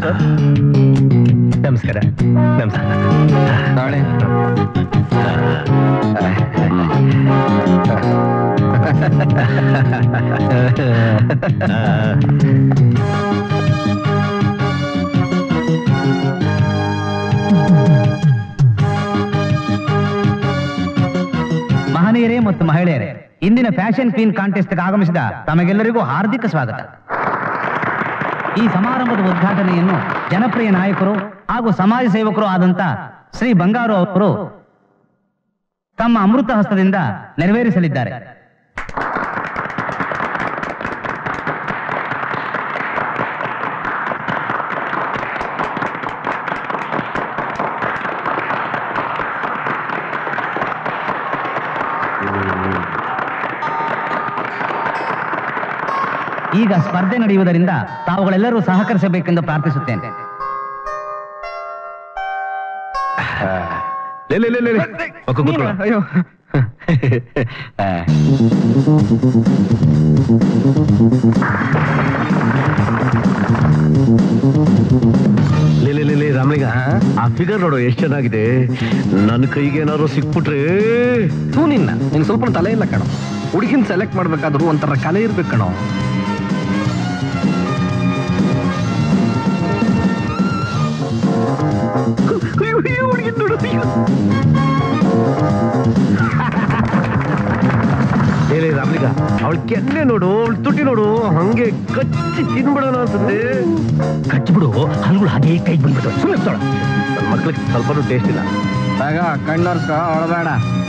Sir ನಮಸ್ಕಾರ ನಮಸ್ಕಾರ ತಾಳೆ ಮಹನೀಯರೇ ಮತ್ತು ಮಹಿಳೆಯರೇ ಇಂದಿನ ಫ್ಯಾಷನ್ ಕ್ವೀನ್ ಕಾಂಟೆಸ್ಟ್ಗೆ ಆಗಮಿಸಿದ ತಮಗೆಲ್ಲರಿಗೂ ಹಾರ್ದಿಕ ಸ್ವಾಗತ ಈ ಸಮಾರಂಭದ ಉದ್ಘಾಟನೆಯನ್ನು ಜನಪ್ರಿಯ ನಾಯಕರು ಹಾಗೂ ಸಮಾಜ ಸೇವಕರು ಆದಂತ ಶ್ರೀ ಬಂಗಾರು ಅವರು ತಮ್ಮ ಅಮೃತ ಹಸ್ತದಿಂದ ನೆರವೇರಿಸಲಿದ್ದಾರೆ ಈಗ ಸ್ಪರ್ಧೆ ನಡೆಯುವುದರಿಂದ ತಾವುಗಳೆಲ್ಲರೂ ಸಹಕರಿಸಬೇಕೆಂದು ಪ್ರಾರ್ಥಿಸುತ್ತೇನೆ ಲೇ, ಲೇ, ಲೇ, ಲೇ, ಲೇ. ಪಕ್ಕ ಕೂತ್ಕೊಳ್ಳೋ. ಅಯ್ಯೋ ಆ. ಲೇ, ಲೇ, ಲೇ, ಲೇ, ರಾಮಲಿಂಗ ಆ ಫಿಗರ್ ನೋಡು ಎಷ್ಟು ಚೆನ್ನಾಗಿದೆ ನನ್ನ ಕೈಗೆ ಏನಾದ್ರು ಸಿಕ್ಬಿಟ್ರೆ ತೂ ನಿನ್ನ ನಿನ್ ಸ್ವಲ್ಪ ತಲೆ ಇಲ್ಲ ಕಣೋ ಹುಡುಗಿನ ಸೆಲೆಕ್ಟ್ ಮಾಡ್ಬೇಕಾದ್ರೂ ಒಂಥರ ಕಲೆ ಇರ್ಬೇಕು ಕಣೋ ಅಯ್ಯೋ, ಅಯ್ಯೋ, ಹುಡ್ಗಿನ್ ನೋಡು, ಅಯ್ಯೋ. ಲೇ, ಲೇ, ರಾಮಲಿಂಗ ಅವಳ ಕೆನ್ನೆ ನೋಡು ಅವಳ ತುಟಿ ನೋಡು ಹಂಗೆ ಕಚ್ಚಿ ತಿನ್ಬಿಡೋಣ ಅನ್ಸುತ್ತೆ ಕಚ್ಚಿಬಿಡು ಹಲ್ಗಳು ಹಾಗೆ ಕೈ ಬಂದ್ಬಿಟ್ಟು ಸುಮ್ಮನೆ ನನ್ನ ಮಕ್ಳಿಗೆ ಸ್ವಲ್ಪನೂ ಟೇಸ್ಟ್ ಇಲ್ಲ ಆಗ ಕಣ್ಣರ್ಸ್ಕ ಅಳಬೇಡ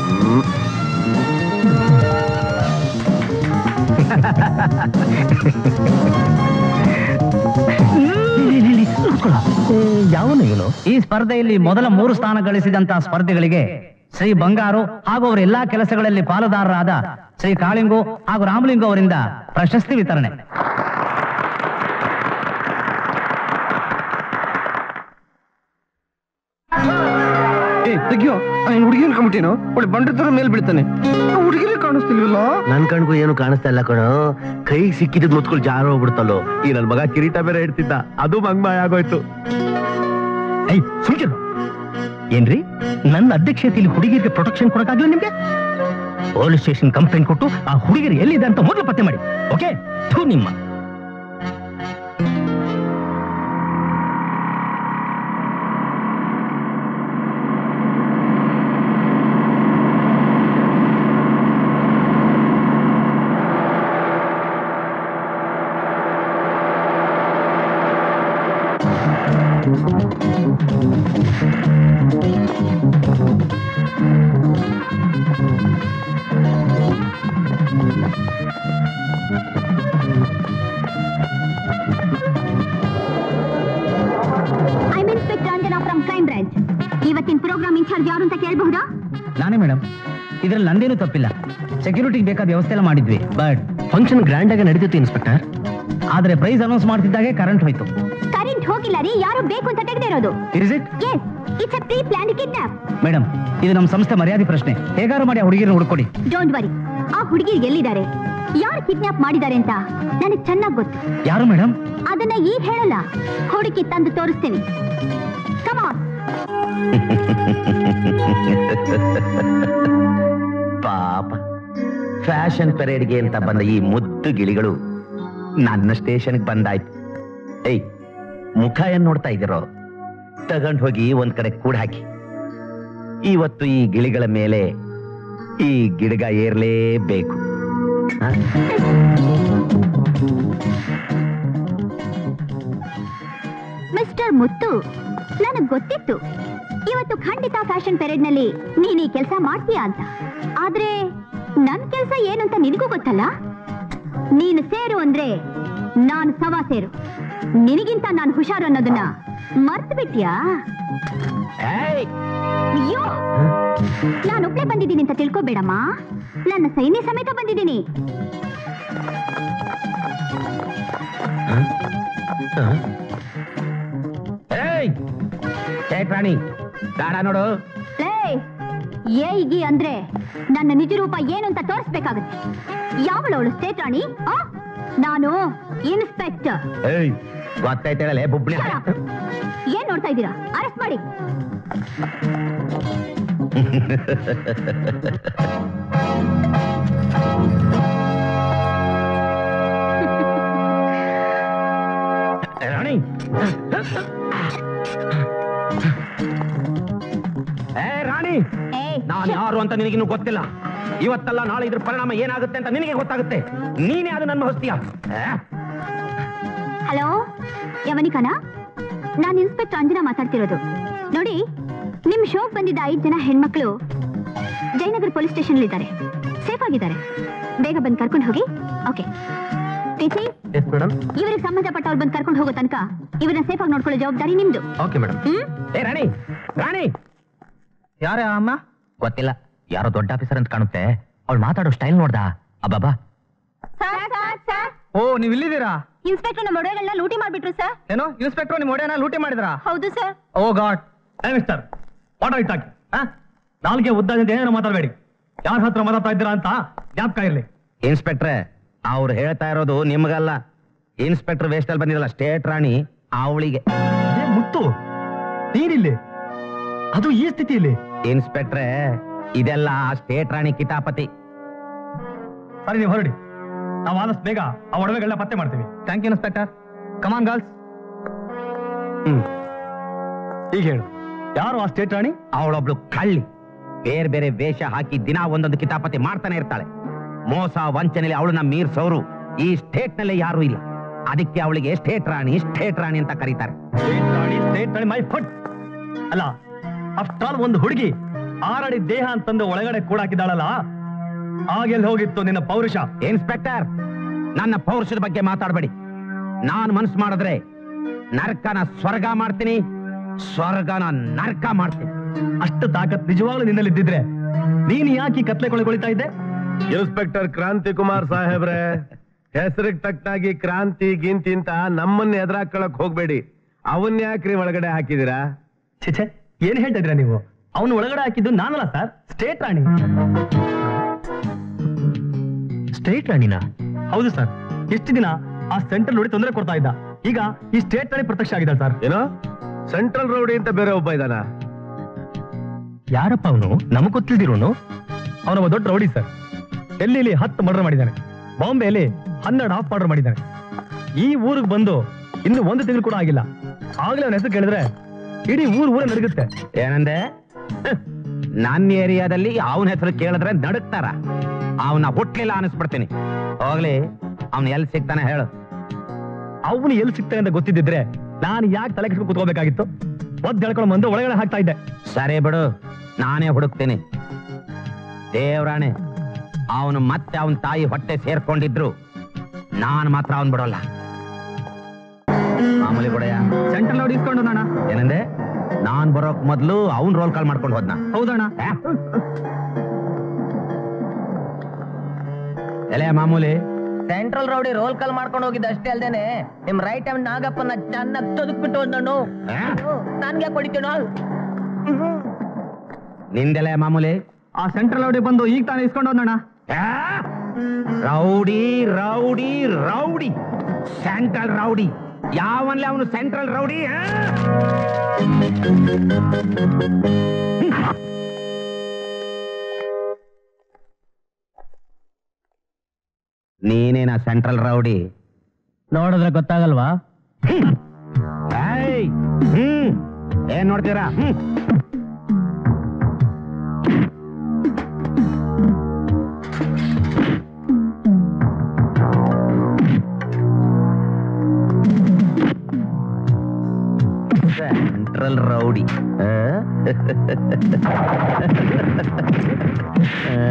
ಯಾವನು ಇವನು ಈ ಸ್ಪರ್ಧೆಯಲ್ಲಿ ಮೊದಲ ಮೂರು ಸ್ಥಾನ ಗಳಿಸಿದಂತಹ ಸ್ಪರ್ಧಿಗಳಿಗೆ ಶ್ರೀ ಬಂಗಾರು ಹಾಗೂ ಅವರ ಎಲ್ಲಾ ಕೆಲಸಗಳಲ್ಲಿ ಪಾಲುದಾರರಾದ ಶ್ರೀ ಕಾಳಿಂಗು ಹಾಗೂ ರಾಮಲಿಂಗು ಅವರಿಂದ ಪ್ರಶಸ್ತಿ ವಿತರಣೆ ಏ ತೆಗಿಯೋ ಹುಡುಗಿ ಅನ್ಕೊಂಬಿಟ್ಟೇನು ಒಳ್ಳೆ ಬಂಡೆ ತರ ಮೇಲ್ ಬೀಳ್ತಾನೆ ಹುಡುಗಿರೇ ಕಾಣಿಸ್ತಿಲ್ವಲ್ಲ ನನ್ ಕಣ್ಗೂ ಏನು ಕಾಣಿಸ್ತಾ ಇಲ್ಲ ಕಣೋ ಕೈ ಸಿಕ್ಕಿದ್ ಮುತ್ಕೊಳ್ ಜಾರ ಹೋಗ್ಬಿಡ್ತಲ್ಲೋ ಈ ನನ್ ಮಗ ಕಿರೀಟ ಬೇರೆ ಇಡ್ತಿದ್ದ ಅದು ಮಂಗ್ಮಾಯ ಆಗೋಯ್ತು ಐ ಸುಮ್ಕಿರು ಏನ್ರಿ ನನ್ನ ಅಧ್ಯಕ್ಷತೆಯಲ್ಲಿ ಹುಡುಗಿಯರಿಗೆ ಪ್ರೊಟೆಕ್ಷನ್ ಕೊಡಕ್ಕಾಗ್ಲಿಲ್ಲ ನಿಮ್ಗೆ ಪೊಲೀಸ್ ಸ್ಟೇಷನ್ ಕಂಪ್ಲೇಂಟ್ ಕೊಟ್ಟು ಆ ಹುಡುಗಿಯರು ಎಲ್ಲಿದೆ ಅಂತ ಮೊದಲು ಪತ್ತೆ ಮಾಡಿ ಓಕೆ ಥೂ ನಿಮ್ಮ I mean inspector Anjana from crime branch ಇವತ್ತಿನ ಪ್ರೋಗ್ರಾಮ್ ಇನ್ಚಾರ್ಜ್ ಯಾರು ಅಂತ ಕೇಳಬಹುದಾ ನಾನೇ ಮೇಡಮ್ ಇದ್ರಲ್ಲಿ ನಂದೇನು ತಪ್ಪಿಲ್ಲ ಸೆಕ್ಯೂರಿಟಿಗೆ ಬೇಕಾದ ವ್ಯವಸ್ಥೆ ಎಲ್ಲ ಮಾಡಿದ್ವಿ ಬಟ್ ಫಂಕ್ಷನ್ ಗ್ರ್ಯಾಂಡ್ ಆಗಿ ನಡೀತಿತ್ತು ಇನ್ಸ್ಪೆಕ್ಟರ್ ಆದ್ರೆ ಪ್ರೈಸ್ ಅನೌನ್ಸ್ ಮಾಡ್ತಿದ್ದಾಗೆ ಕರೆಂಟ್ ಹೋಯ್ತು ಕರೆಂಟ್ ಹೋಗಿಲ್ಲ ರೀ ಯಾರು ಬೇಕು ಅಂತ ತೆಗೆದಿರೋದು is it yes it's a pre plan kidnap madam ಇದು ನಮ್ಮ ಸಂಸ್ಥೆ ಮರ್ಯಾದೆ ಪ್ರಶ್ನೆ ಹೇಗಾರು ಮಾಡಿ ಆ ಹುಡುಗಿರನ್ನ ಹುಡ್ಕೊಡಿ ಡೋಂಟ್ ವರಿ ಆ ಹುಡುಗಿ ಎಲ್ಲಿದ್ದಾರೆ ಯಾರು ಕಿಡ್ನಾಪ್ ಮಾಡಿದ್ದಾರೆ ಅಂತ ನನಗೆ ಚೆನ್ನಾಗಿ ಗೊತ್ತು ಯಾರು ಮೇಡಮ್ ಅದನ್ನ ಈಗ ಹೇಳಲ್ಲ ಹುಡುಕಿ ತಂದು ತೋರಿಸ್ತೀನಿ ಕಮಾನ್ ಪಾಪ ಫ್ಯಾಷನ್ ಪೆರೇಡ್ಗೆ ಅಂತ ಬಂದ ಈ ಮುದ್ದು ಗಿಳಿಗಳು ನನ್ನ ಸ್ಟೇಷನ್ಗೆ ಬಂದಾಯ್ತು ಏಯ್ ಮುಖ ಏನ್ ನೋಡ್ತಾ ಇದ್ದೀರೋ ತಗೊಂಡ್ ಹೋಗಿ ಒಂದ್ ಕಡೆ ಕೂಡ ಹಾಕಿ ಇವತ್ತು ಈ ಗಿಳಿಗಳ ಮೇಲೆ ಈ ಗಿಡಗ ಏರ್ಲೇಬೇಕು ಹ? ಮಿಸ್ಟರ್ ಮುತ್ತು ನನಗ್ ಗೊತ್ತಿತ್ತು ಇವತ್ತು ಖಂಡಿತ ಫ್ಯಾಷನ್ ಪೆರೇಡ್ ನಲ್ಲಿ ನೀನ್ ಈ ಕೆಲಸ ಮಾಡ್ತೀಯಾ ಅಂತ ಆದ್ರೆ ನನ್ ಕೆಲಸ ಏನು ಅಂತ ನಿನಗೂ ಗೊತ್ತಲ್ಲ ನೀನು ಸೇರು ಅಂದ್ರೆ ನಾನು ಸವಾ ಸೇರು ನಿನಗಿಂತ ನಾನು ಹುಷಾರು ಅನ್ನೋದನ್ನ ಮರ್ತು ಬಿಟ್ಯಾ ಏಯ್! ಅಯ್ಯೋ ನಾನೊಬ್ಳೆ ಬಂದಿದ್ದೀನಿ ಅಂತ ತಿಳ್ಕೊಬೇಡಮ್ಮ ನನ್ನ ಸೈನ್ಯ ಸಮೇತ ಬಂದಿದ್ದೀನಿ ಹ? ಏಯ್ ಏ ಪ್ರಾಣಿ ದಾಡ ನೋಡು ಏಯ್ ಏಯ್ಗಿ ಅಂದ್ರೆ ನನ್ನ ನಿಜ ರೂಪ ಏನು ಅಂತ ತೋರಿಸ್ಬೇಕಾಗುತ್ತೆ ಯಾವಳವಳು ಸ್ಟೇಟ್ ರಾಣಿ ಆ? ನಾನು ಇನ್ಸ್ಪೆಕ್ಟರ್ ಏಯ್ ಗೊತ್ತೈತೇಳಲೆ ಬುಬ್ಳಿ Shut up. ಏನ್ ನೋಡ್ತಾ ಇದ್ದೀರಾ ಅರೆಸ್ಟ್ ಮಾಡಿ ರಾಣಿ ಏ ರಾಣಿ ಏಯ್, ನಾನು ಯಾರು ಅಂತ ನಿನಗಿನ್ನೂ ಗೊತ್ತಿಲ್ಲ ಇವತ್ತಲ್ಲ ನಾಳೆ ಇದ್ರ ಪರಿಣಾಮ ಏನಾಗುತ್ತೆ ಅಂತ ನಿನಗೆ ಗೊತ್ತಾಗುತ್ತೆ ನೀನೇ ಅದು ನನ್ನ ಹೊಸ್ತೀಯ ಹಲೋ ಯವನಿಕನ ನಾನು ಇನ್ಸ್ಪೆಕ್ಟರ್ ಅಂಜನಾ ಮಾತಾಡ್ತಿರೋದು ನೋಡಿ ನಿಮ್ ಶೋಕ್ ಬಂದಿದ್ದ ಐದ್ ಜನ ಹೆಣ್ಮಕ್ಳು ಜಯನಗರ್ ಪೊಲೀಸ್ ಸ್ಟೇಷನ್ ಇದ್ದಾರೆ ಸೇಫ್ ಆಗಿದ್ದಾರೆ ಬೇಗ ಬಂದು ಕರ್ಕೊಂಡು ಹೋಗಿ ಓಕೆ ಟೀಚಿ ಎಸ್ ಮೇಡಮ್ ಇವ್ರಿಗೆ ಸಂಬಂಧಪಟ್ಟವ್ರು ಬಂದು ಕರ್ಕೊಂಡು ಹೋಗೋ ತನಕ ಇವ್ರನ್ನ ಸೇಫ್ ಆಗಿ ನೋಡ್ಕೊಳ್ಳೋ ಜವಾಬ್ದಾರಿ ನಿಮ್ದು ಓಕೆ ಮೇಡಮ್ ಹ್ಮ್ ಏ ರಾಣಿ ರಾಣಿ ಯಾರೇ ಅಮ್ಮ ಗೊತ್ತಿಲ್ಲ ಯಾರೋ ದೊಡ್ಡ ಆಫೀಸರ್ ಅಂತ ಕಾಣುತ್ತೆ ಅವಳು ಮಾತಾಡೋ ಸ್ಟೈಲ್ ನೋಡ್ದ ಅಬ್ಬಬ್ಬಾ ಓ ನೀವ್ ಇಲ್ಲಿದ್ದೀರಾ ಇನ್ಸ್ಪೆಕ್ಟರ್ ನಮ್ಮ ಒಡವೆಗಳನ್ನ ಲೂಟಿ ಮಾಡ್ಬಿಟ್ರು ಸರ್ ಏನೋ ಇನ್ಸ್ಪೆಕ್ಟರ್ ನಿಮ್ ಒಡೆಯನ ಲೂಟಿ ಮಾಡಿದ್ರಾ ಹೌದು sir oh god mister water ಇಟ್ಟಾಕಿ ನಾಲ್ಗೆ ಉದ್ದಾದಿಂದ ಏನೇನು ಮಾತಾಡಬೇಡಿ ಯಾರ ಹತ್ರ ಮಾತಾಡ್ತಾ ಇದ್ದೀರಾ ಅಂತ ಜ್ಞಾಪಕ ಇರಲಿ ಇನ್ಸ್ಪೆಕ್ಟ್ರೆ ಅವ್ರು ಹೇಳ್ತಾ ಇರೋದು ನಿಮ್ಗಲ್ಲ ಇನ್ಸ್ಪೆಕ್ಟರ್ ವೇಸ್ಟಲ್ಲಿ ಬಂದಿರಲ್ಲ ಸ್ಟೇಟ್ ರಾಣಿ ಅವಳಿಗೆ ಮುತ್ತು ನೀನಿಲ್ಲಿ ಅದು ಈ ಸ್ಥಿತಿಯಲ್ಲಿ ಇನ್ಸ್ಪೆಕ್ಟ್ರೆ ಇದೆಲ್ಲ ಸ್ಟೇಟ್ ರಾಣಿ ಕಿತಾಪತಿ ಸರಿ ನೀವು ಹೊರಡಿ ನಾವು ಆದಷ್ಟು ಬೇಗ ಆ ಒಡವೆಗಳನ್ನ ಪತ್ತೆ ಮಾಡ್ತೀವಿ thank you inspector come on girls ಹ್ಮ್ ಈಗ ಹೇಳು ಯಾರು ಆ ಸ್ಟೇಟ್ ರಾಣಿ ಅವಳೊಬ್ಳು ಕಳ್ಳಿ ಬೇರೆ ಬೇರೆ ವೇಷ ಹಾಕಿ ದಿನ ಒಂದೊಂದು ಕಿತಾಪತಿ ಮಾಡ್ತಾನೆ ಇರ್ತಾಳೆ ಮೋಸ ವಂಚನೆಯಲ್ಲಿ ಅವಳನ್ನ ಮೀರ್ಸೋರು ಈ ಸ್ಟೇಟ್ ನಲ್ಲಿ ಯಾರು ಇಲ್ಲ ಅದಕ್ಕೆ ಅವಳಿಗೆ ಸ್ಟೇಟ್ ರಾಣಿ ಸ್ಟೇಟ್ ರಾಣಿ ಅಂತ ಕರೀತಾರೆ state Rani state Rani my foot ಅಲ್ಲ ಆಫ್ಟರ್ ಆಲ್ ಒಂದು ಹುಡುಗಿ ಆರಡಿ ದೇಹ ಅಂತಂದು ಒಳಗಡೆ ಕೂಡ ಹಾಕಿದಾಳಲ್ಲ ಆಗೆಲ್ಲಿ ಹೋಗಿತ್ತು ನಿನ್ನ ಪೌರುಷ ಇನ್ಸ್ಪೆಕ್ಟರ್ ನನ್ನ ಪೌರುಷದ ಬಗ್ಗೆ ಮಾತಾಡಬೇಡಿ ನಾನು ಮನಸ್ಸು ಮಾಡಿದ್ರೆ ನರ್ಕನ ಸ್ವರ್ಗ ಮಾಡ್ತೀನಿ ಸ್ವರ್ಗನ ನರ್ಕ ಮಾಡ್ತೀನಿ ಅಷ್ಟು ತಾಕತ್ ನಿಜವಾಗ್ಲೂ ನಿನ್ನಲ್ಲಿ ಇದ್ದಿದ್ರೆ ನೀನ್ ಯಾಕೆ ಈ ಕತ್ಲೆ ಕೊಳೆಗೊಳಿತಾ ಇದ್ದೆ ಇನ್ಸ್ಪೆಕ್ಟರ್ ಕ್ರಾಂತಿ ಕುಮಾರ್ ಸಾಹೇಬ್ರೆ ಹೆಸರಿಗೆ ತಕ್ಕಾಗಿ ಕ್ರಾಂತಿ ಗಿಂತಿ ಅಂತ ನಮ್ಮನ್ನ ಎದುರಾಕೊಳ್ಳಕ್ ಹೋಗ್ಬೇಡಿ ಅವನ್ ಯಾಕ್ರಿ ಒಳಗಡೆ ಹಾಕಿದಿರಾ ಛೆ ಏನ್ ಹೇಳ್ತಾ ಇದ್ದೀರಾ ನೀವು ಅವನು ಒಳಗಡೆ ಹಾಕಿದ್ದು ನಾನಲ್ಲ ಸರ್ ಸ್ಟೇಟ್ ರಾಣಿ ಸ್ಟೇಟ್ ರಾಣಿನ ಹೌದು ಸರ್ ಎಷ್ಟು ದಿನ ಆ ಸೆಂಟ್ರಲ್ ನೋಡಿ ತೊಂದರೆ ಕೊಡ್ತಾ ಇದ್ದ ಈಗ ಈ ಸ್ಟೇಟ್ ರಾಣಿ ಪ್ರತ್ಯಕ್ಷ ಆಗಿದೆ ಸರ್ ಏನೋ ಸೆಂಟ್ರಲ್ ರೌಡಿ ಅಂತ ಬೇರೆ ಒಬ್ಬ ಇದಾನ ಯಾರಪ್ಪ ಅವನು ನಮಗ್ ಗೊತ್ತಿಲ್ದಿರೋನು ಅವನೊಬ್ಬ ದೊಡ್ಡ ರೌಡಿ ಸರ್ ಡೆಲ್ಲಿಲಿ ಹತ್ತು ಮರ್ಡರ್ ಮಾಡಿದ್ದಾನೆ ಬಾಂಬೆಯಲ್ಲಿ ಹನ್ನೆರಡು ಹಾಫ್ ಮರ್ಡರ್ ಮಾಡಿದ್ದಾನೆ ಈ ಊರಿಗೆ ಬಂದು ಇನ್ನು ಒಂದು ತಿಂಗಳು ಕೂಡ ಆಗಿಲ್ಲ ಆಗ್ಲೇ ಅವನ ಹೆಸರು ಕೇಳಿದ್ರೆ ಇಡೀ ಊರ್ ಊರೇ ನಡಗುತ್ತೆ ಏನಂದೆ ಹ್ಮ್. ನನ್ನ ಏರಿಯಾದಲ್ಲಿ ಅವನ ಹೆಸರು ಕೇಳಿದ್ರೆ ನಡುಕ್ತಾರ ಅವನ ಹುಟ್ಲಿಲ್ಲ ಅನಿಸ್ಬಿಡ್ತೀನಿ ಹೋಗ್ಲಿ ಅವನ್ ಎಲ್ಲಿ ಸಿಗ್ತಾನೆ ಹೇಳು ಅವನು ಎಲ್ಲಿ ಸಿಗ್ತಾನೆ ಅಂತ ಗೊತ್ತಿದ್ದಿದ್ರೆ ನಾನು ಯಾಕೆ ತಲೆ ಕೆಡ್ಸ್ಕೊಂಡು ಕೂತ್ಕೋಬೇಕಾಗಿತ್ತು ಒದ್ದು ಹೇಳ್ಕೊಂಡು ಬಂದು ಒಳಗಡೆ ಹಾಕ್ತಾ ಇದ್ದೆ ಸರಿ ಬಿಡು ನಾನೇ ಹುಡುಕ್ತೀನಿ ದೇವ್ರಾಣೆ ಅವನು ಮತ್ತೆ ಅವನ ತಾಯಿ ಹೊಟ್ಟೆ ಸೇರ್ಕೊಂಡಿದ್ರು ನಾನು ಮಾತ್ರ ಅವನ್ ಬಿಡೋಲ್ಲ ಮಾಮೂಲಿ ಬಿಡಯ್ಯ ಸೆಂಟ್ರಲ್ ನೋಡಿ ಇಸ್ಕೊಂಡು ಅಣ್ಣ ಏನಂದೆ ನಾನ್ ಬರೋಕ್ ಮೊದ್ಲು ಅವನ್ ರೋಲ್ ಕಾಲ್ ಮಾಡ್ಕೊಂಡು ಹೋದ್ನ ಹೌದಣ್ಣ ಆ? ಎಲೆ ಮಾಮೂಲಿ ಸೆಂಟ್ರಲ್ ರೌಡಿ ರೋಲ್ ಕಾಲ್ ಮಾಡ್ಕೊಂಡು ಹೋಗಿದ್ದ ಅಷ್ಟೇ ಅಲ್ದೇನೆ ನಿಮ್ ರೈಟ್ ಹ್ಯಾಂಡ್ ನಾಗಪ್ಪನ ಚೆನ್ನಾಗಿ ತೊದಕ್ಬಿಟ್ಟು ನಾನು ಆ? ನನ್ಗೆ ಹೊಡಿತೀನೋ ನಿಂದೆಲೆ ಮಾಮೂಲಿ ಆ ಸೆಂಟ್ರಲ್ ನೋಡಿ ಬಂದು ಈಗ ತಾನೇ ಇಸ್ಕೊಂಡು ಹೋದಣ್ಣ ಆ? Rowdy rowdy rowdy central rowdy ಯಾವನ್ಲೆ ಅವನು ಸೆಂಟ್ರಲ್ ರೌಡಿ ಆ? ನೀನೇನ ಸೆಂಟ್ರಲ್ ರೌಡಿ ನೋಡಿದ್ರೆ ಗೊತ್ತಾಗಲ್ವಾ ಏಯ್! ಹ್ಮ್ ಏನ್ ನೋಡ್ತೀರಾ ಹ್ಮ್ ಸೆಂಟ್ರಲ್ ರೌಡಿ ಆ? ಆ?